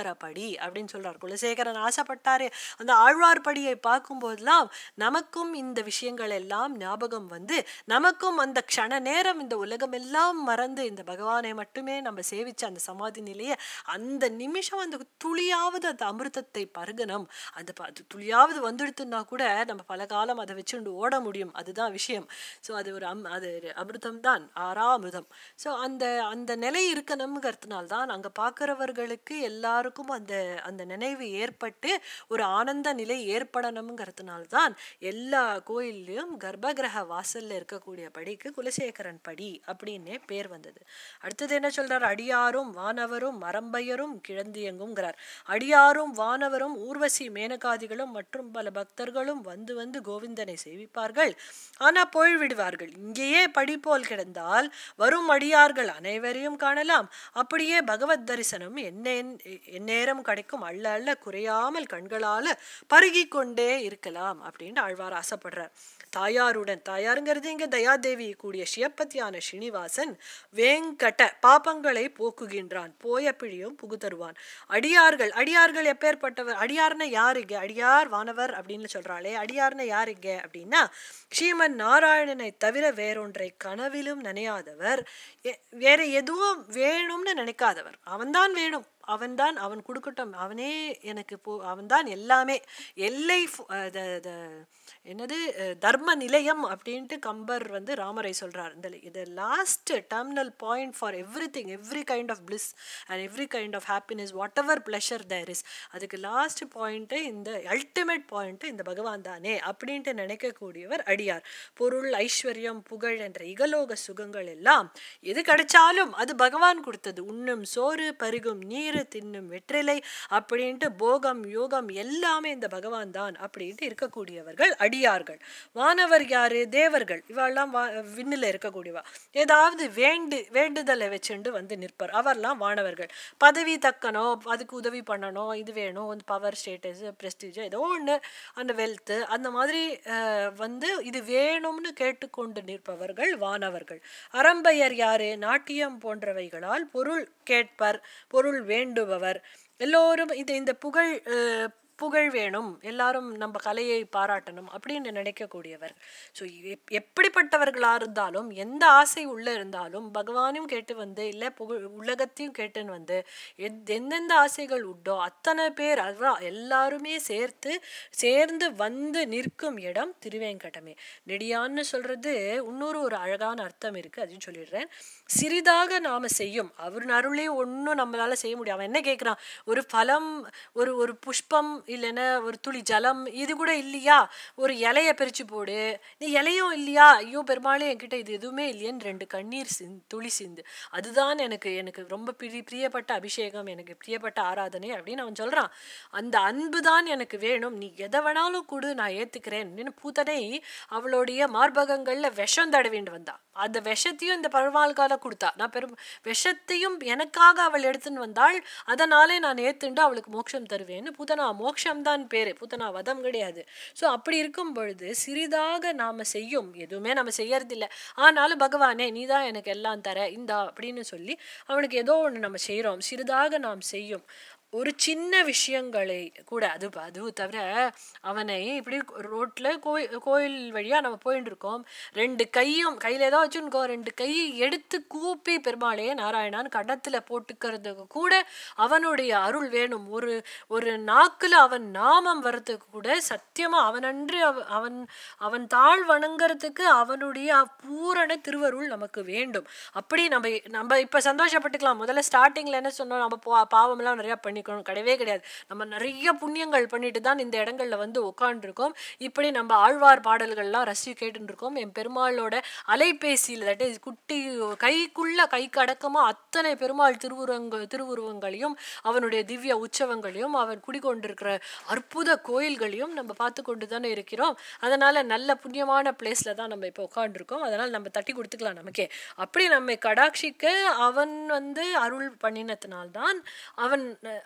Speaker 1: படி அப்படின்னு சொல்றார் குலசேகரன் ஆசைப்பட்டாரே அந்த ஆழ்வார் படியை பார்க்கும்போதெல்லாம் நமக்கும் இந்த விஷயங்கள் எல்லாம் ஞாபகம் வந்து நமக்கும் அந்த க்ஷண நேரம் இந்த உலகம் எல்லாம் மறந்து இந்த பகவானை மட்டுமே நம்ம சேவிச்ச அந்த சமாதி நிலையை அந்த நிமிஷம் அந்த துளியாவது அந்த அமிர்தத்தை பருகணும் அந்த ப- அது துளியாவது வந்துடுத்துன்னா கூட நம்ம பல காலம் அதை வச்சுண்டு ஓட முடியும் அதுதான் விஷயம் ஸோ அது ஒரு அம் அது ஒரு அமிர்தம் தான் ஆறா அமிர்தம் ஸோ அந்த அந்த நிலை இருக்கணுங்கிறதுனால தான் அங்கே பார்க்குறவர்களுக்கு எல்லாருக்கும் அந்த அந்த நினைவு ஏற்பட்டு ஒரு ஆனந்த நிலை ஏற்படணுங்கிறதுனால தான் எல்லா கோயில்லையும் கர்ப்பகிரக வாசல்ல இருக்கக்கூடிய படிக்கு குலசேகரன் படி அப்படின்னே பேர் வந்தது அடுத்தது என்ன சொல்றார் அடியாரும் வானவரும் மரம்பையரும் கிழந்தியங்குங்கிறார் அடியாரும் வானவரும் ஊர்வசி மேனகாதிகளும் மற்றும் பல பக்தர்களும் வந்து வந்து கோவிந்தனை சேவிப்பார்கள் ஆனா போய்விடுவார்கள் இங்கேயே படி போல் கிடந்தால் வரும் அடியார்கள் அனைவரையும் காணலாம் அப்படியே பகவத் தரிசனம் என்ன எந்நேரம் கிடைக்கும் அள்ள அள்ள குறையாமல் கண்களால பருகிக் கொண்டே இருக்கலாம் அப்படின்னு ஆழ்வார் ஆசைப்படுறார் தாயாருடன் தாயாருங்கிறது இங்க தயாதேவி கூடிய சிவப்பத்தியான ஸ்ரீனிவாசன் வேங்கட பாப்பங்களை போக்குகின்றான் போய பிழியும் புகுதருவான் அடியார்கள் அடியார்கள் எப்பேற்பட்டவர் அடியார்னா யாருங்க அடியார் வானவர் அப்படின்னு சொல்றாளே அடியார்னா யாருங்க அப்படின்னா ஸ்ரீமன் நாராயணனை தவிர வேறொன்றை கனவிலும் நினையாதவர் எ- வேற எதுவும் வேணும்னு நினைக்காதவர் அவன்தான் வேணும் அவன்தான் அவன் கொடுக்கட்டும் அவனே எனக்கு போ அவன்தான் எல்லாமே எல்லை ஃபு- அஹ் த- த- என்னது அஹ் தர்ம நிலையம் அப்படின்ட்டு கம்பர் வந்து ராமரை சொல்றார் இந்த இது last terminal point for everything every kind of bliss and every kind of happiness whatever pleasure there is அதுக்கு லாஸ்ட் பாயிண்ட்டு இந்த அல்டிமேட் பாயிண்ட்டு இந்த பகவான் தானே அப்படின்ட்டு நினைக்கக்கூடியவர் அடியார் பொருள் ஐஸ்வர்யம் புகழ் என்ற இகலோக சுகங்கள் எல்லாம் எது கிடைச்சாலும் அது பகவான் கொடுத்தது உண்ணும் சோறு பருகும் நீர் தின்னும் வெற்றிலை அப்படின்ட்டு போகம் யோகம் எல்லாமே இந்த பகவான் தான் அப்படின்ட்டு இருக்கக்கூடியவர்கள் அடியார்கள் வானவர் யாரு தேவர்கள் இவெல்லாம் வா விண்ணில் இருக்கக்கூடியவா ஏதாவது வேண்டு வேண்டுதலை வச்சுண்டு வந்து நிற்பர் அவர்லாம் வானவர்கள் பதவி தக்கனோ அதுக்கு உதவி பண்ணணும் இது வேணும் வந்து பவர் ஸ்டேட்டஸ் ப்ரெஸ்டீஜ் ஏதோ ஒன்று அந்த வெல்த்து அந்த மாதிரி அஹ், வந்து இது வேணும்னு கேட்டுக்கொண்டு நிற்பவர்கள் வானவர்கள் அரம்பையர் யாரு நாட்டியம் போன்றவைகளால் பொருள் கேட்பர் பொருள் வேண்டுபவர் எல்லோரும் இது இந்த புகழ் அஹ், புகழ் வேணும் எல்லாரும் நம்ம கலையை பாராட்டணும் அப்படின்னு நினைக்கக்கூடியவர் ஸோ எப்படிப்பட்டவர்களாக இருந்தாலும் எந்த ஆசை உள்ளே இருந்தாலும் பகவானையும் கேட்டு வந்து இல்லை புகழ் உலகத்தையும் கேட்டுன்னு வந்து எத் எந்தெந்த ஆசைகள் உண்டோ அத்தனை பேர் அதான் எல்லாருமே சேர்த்து சேர்ந்து வந்து நிற்கும் இடம் திருவேங்கடமே நெடியான்னு சொல்றது இன்னொரு ஒரு அழகான அர்த்தம் இருக்கு அதையும் சொல்லிடுறேன் சிறிதாக நாம செய்யும் அவர் அருளே ஒன்றும் நம்மளால செய்ய முடியும் அவன் என்ன கேட்குறான் ஒரு பழம் ஒரு ஒரு புஷ்பம் இல்லைன்னா ஒரு துளி ஜலம் இது கூட இல்லையா ஒரு இலைய பிரிச்சு போடு நீ இலையும் இல்லையா ஐயோ பெருமாளே என்கிட்ட இது எதுவுமே இல்லையேன்னு ரெண்டு கண்ணீர் சிந்து துளி சிந்து அதுதான் எனக்கு எனக்கு ரொம்ப பிரி பிரியப்பட்ட அபிஷேகம் எனக்கு பிரியப்பட்ட ஆராதனை அப்படின்னு அவன் சொல்றான் அந்த அன்பு தான் எனக்கு வேணும் நீ எதை வேணாலும் கொடு நான் ஏத்துக்கிறேன் அப்படின்னு பூத்தனை அவளுடைய மார்பகங்கள்ல விஷம் தடவிண்டு வந்தா அந்த விஷத்தையும் இந்த பருவாள்கால கொடுத்தா நான் பெரும் விஷத்தையும் எனக்காக அவள் எடுத்துன்னு வந்தாள் அதனாலே நான் ஏத்துண்டு அவளுக்கு மோட்சம் தருவேன்னு பூதனா மோட்சம் தான் பேரு பூதனா வதம் கிடையாது ஸோ அப்படி இருக்கும் பொழுது சிறிதாக நாம செய்யும் எதுவுமே நம்ம செய்யறதில்ல ஆனாலும் பகவானே நீ தான் எனக்கு எல்லாம் தர இந்தா அப்படின்னு சொல்லி அவனுக்கு ஏதோ ஒன்று நம்ம செய்கிறோம் சிறிதாக நாம் செய்யும் ஒரு சின்ன விஷயங்களை கூட அது அதுவும் தவிர அவனை இப்படி ரோட்ல கோயில் கோயில் வழியா நம்ம போயிட்டு இருக்கோம் ரெண்டு கையும் கையில ஏதோ வச்சுருக்கோம் ரெண்டு கை எடுத்து கூப்பி பெருமாளே நாராயணான்னு கடத்துல போட்டுக்கிறதுக்கு கூட அவனுடைய அருள் வேணும் ஒரு ஒரு நாக்குல அவன் நாமம் வர்றதுக்கு கூட சத்தியமா அவனன்று அவ- அவன் அவன் தாழ் வணங்குறதுக்கு அவனுடைய பூரண திருவருள் நமக்கு வேண்டும் அப்படி நம்ம நம்ம இப்ப சந்தோஷப்பட்டுக்கலாம் முதல்ல ஸ்டார்டிங்ல என்ன சொன்னோம் நம்ம பா- பாவம்லாம் நிறைய பண்ணிக்கணும் கிடையவே கிடையாது நம்ம நிறைய புண்ணியங்கள் பண்ணிட்டு தான் இந்த இடங்கள்ல வந்து உட்காந்துருக்கோம் இப்படி நம்ம ஆழ்வார் பாடல்கள்லாம் ரசி கேட்டுட்டு இருக்கோம் என் பெருமாளோட அலைபேசியில் தட்டு குட்டி கைக்குள்ள கைக்கு அடக்கமா அத்தனை பெருமாள் திருவுருவங்க திருவுருவங்களையும் அவனுடைய திவ்ய உற்சவங்களையும் அவன் குடிகொண்டிருக்கிற அற்புத கோயில்களையும் நம்ம பார்த்து கொண்டு தானே இருக்கிறோம் அதனால நல்ல புண்ணியமான பிளேஸ்ல தான் நம்ம இப்போ உட்காந்துருக்கோம் அதனால நம்ம தட்டி கொடுத்துக்கலாம் நமக்கே அப்படி நம்மை கடாட்சிக்க அவன் வந்து அருள் பண்ணினத்தினால்தான் அவன்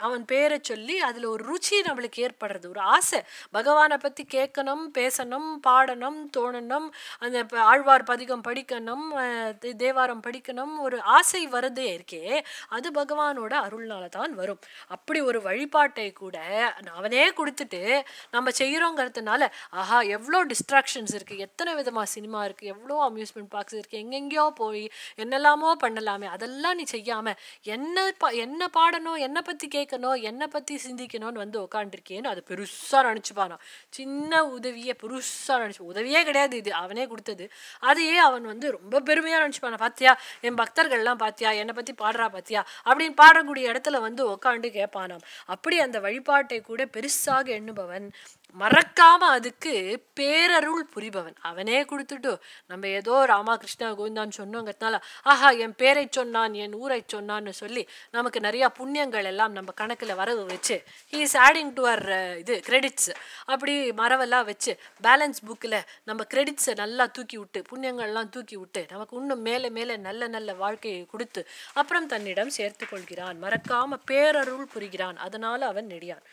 Speaker 1: அவன் பேரை சொல்லி அதில் ஒரு ருச்சி நம்மளுக்கு ஏற்படுறது ஒரு ஆசை பகவானை பற்றி கேட்கணும் பேசணும் பாடணும் தோணணும் அந்த ப- ஆழ்வார் பதிகம் படிக்கணும் அஹ் தே- தேவாரம் படிக்கணும் ஒரு ஆசை வருதே இருக்கே அது பகவானோட அருள்னால தான் வரும் அப்படி ஒரு வழிபாட்டை கூட அவனே கொடுத்துட்டு நம்ம செய்கிறோங்கிறதுனால ஆஹா எவ்வளோ டிஸ்ட்ராக்ஷன்ஸ் இருக்குது எத்தனை விதமாக சினிமா இருக்குது எவ்வளோ அம்யூஸ்மெண்ட் பார்க்ஸ் இருக்குது எங்கெங்கேயோ போய் என்னெல்லாமோ பண்ணலாமே அதெல்லாம் நீ செய்யாமல் என்ன பா என்ன பாடணும் என்னை பற்றி கேட்கணும் என்னை பற்றி சிந்திக்கணும்னு வந்து உட்காந்துருக்கேன்னு அது பெருசாக நினச்சிப்பானா சின்ன உதவியை பெருசாக நினச்சி உதவியே கிடையாது இது அவனே கொடுத்தது அதையே அவன் வந்து ரொம்ப பெருமையாக நினச்சிப்பானா பாத்தியா என் பக்தர்கள்லாம் பாத்தியா என்னை பற்றி பாடுறா பாத்தியா அப்படின்னு பாடக்கூடிய இடத்துல வந்து உட்காந்து கேட்பானாம் அப்படி அந்த வழிபாட்டை கூட பெருசாக எண்ணுபவன் மறக்காம அதுக்கு பேரருள் புரிபவன் அவனே கொடுத்துட்டு நம்ம ஏதோ ராமா கிருஷ்ணா கோவிந்தான்னு சொன்னோங்கிறதுனால ஆஹா என் பேரை சொன்னான் என் ஊரை சொன்னான்னு சொல்லி நமக்கு நிறைய புண்ணியங்கள் எல்லாம் நம்ம கணக்குல வரவு வச்சு he is adding to our இது கிரெடிட்ஸ் அப்படி மரவெல்லாம் வச்சு பேலன்ஸ் புக்கில் நம்ம கிரெடிட்ஸை நல்லா தூக்கி விட்டு புண்ணியங்கள்லாம் தூக்கி விட்டு நமக்கு இன்னும் மேலே மேலே நல்ல நல்ல வாழ்க்கையை கொடுத்து அப்புறம் தன்னிடம் சேர்த்து கொள்கிறான் மறக்காம பேரருள் புரிகிறான் அதனால அவன் நெடியான்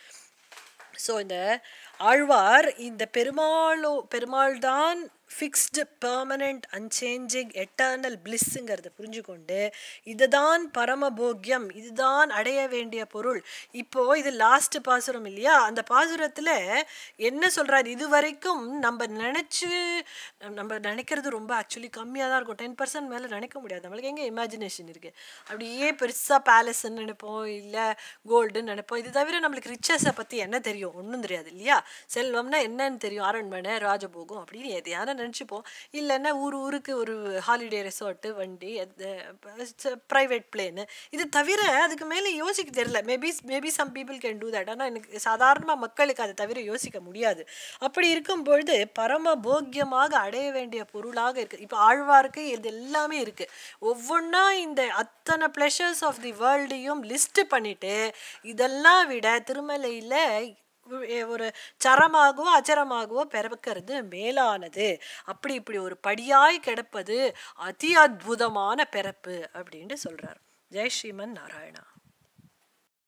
Speaker 1: ஸோ இந்த ஆழ்வார் இந்த பெருமாளோ பெருமாள் தான் ஃபிக்ஸ்டு பெர்மனண்ட் அன்சேஞ்சிங் எட்டர்னல் பிளிஸ்ஸுங்கிறத புரிஞ்சுக்கொண்டு இதுதான் பரமபோக்கியம் இதுதான் அடைய வேண்டிய பொருள் இப்போ இது லாஸ்ட் பாசுரம் இல்லையா அந்த பாசுரத்தில் என்ன சொல்றாரு இது வரைக்கும் நம்ம நினச்சி நம்ம நினைக்கிறது ரொம்ப ஆக்சுவலி கம்மியாக தான் இருக்கும் டென் பர்சன்ட் மேலே நினைக்க முடியாது நம்மளுக்கு எங்கே இமேஜினேஷன் இருக்குது அப்படியே பெருசாக பேலஸ்ன்னு நினைப்போம் இல்லை கோல்டுன்னு நினைப்போம் இது தவிர நம்மளுக்கு ரிச்சஸை பற்றி என்ன தெரியும் ஒன்றும் தெரியாது இல்லையா செல்வம்னா என்னன்னு தெரியும் அரண்மனை ராஜபோகம் அப்படின்னு எதையான நினச்சிப்போம் இல்லைன்னா ஊர் ஊருக்கு ஒரு ஹாலிடே ரெசார்ட்டு வண்டி ப்ரைவேட் பிளேனு இது தவிர அதுக்கு மேலே யோசிக்க தெரியல maybe maybe some people can do that ஆனால் எனக்கு சாதாரணமாக மக்களுக்கு அதை தவிர யோசிக்க முடியாது அப்படி இருக்கும் பொழுது பரம போக்கியமாக அடைய வேண்டிய பொருளாக இருக்குது இப்போ ஆழ்வாருக்கு இது எல்லாமே இருக்குது ஒவ்வொன்றா இந்த அத்தனை ப்ளஷர்ஸ் ஆஃப் தி வேர்ல்டையும் லிஸ்ட் பண்ணிட்டு இதெல்லாம் விட திருமலையில் ஒரு சரமாகவோ அச்சரமாகவோ பிறக்கிறது மேலானது அப்படி இப்படி ஒரு படியாய் கிடப்பது அதி அற்புதமான பிறப்பு அப்படின்ட்டு சொல்றார் ஜெய் ஸ்ரீமன் நாராயணா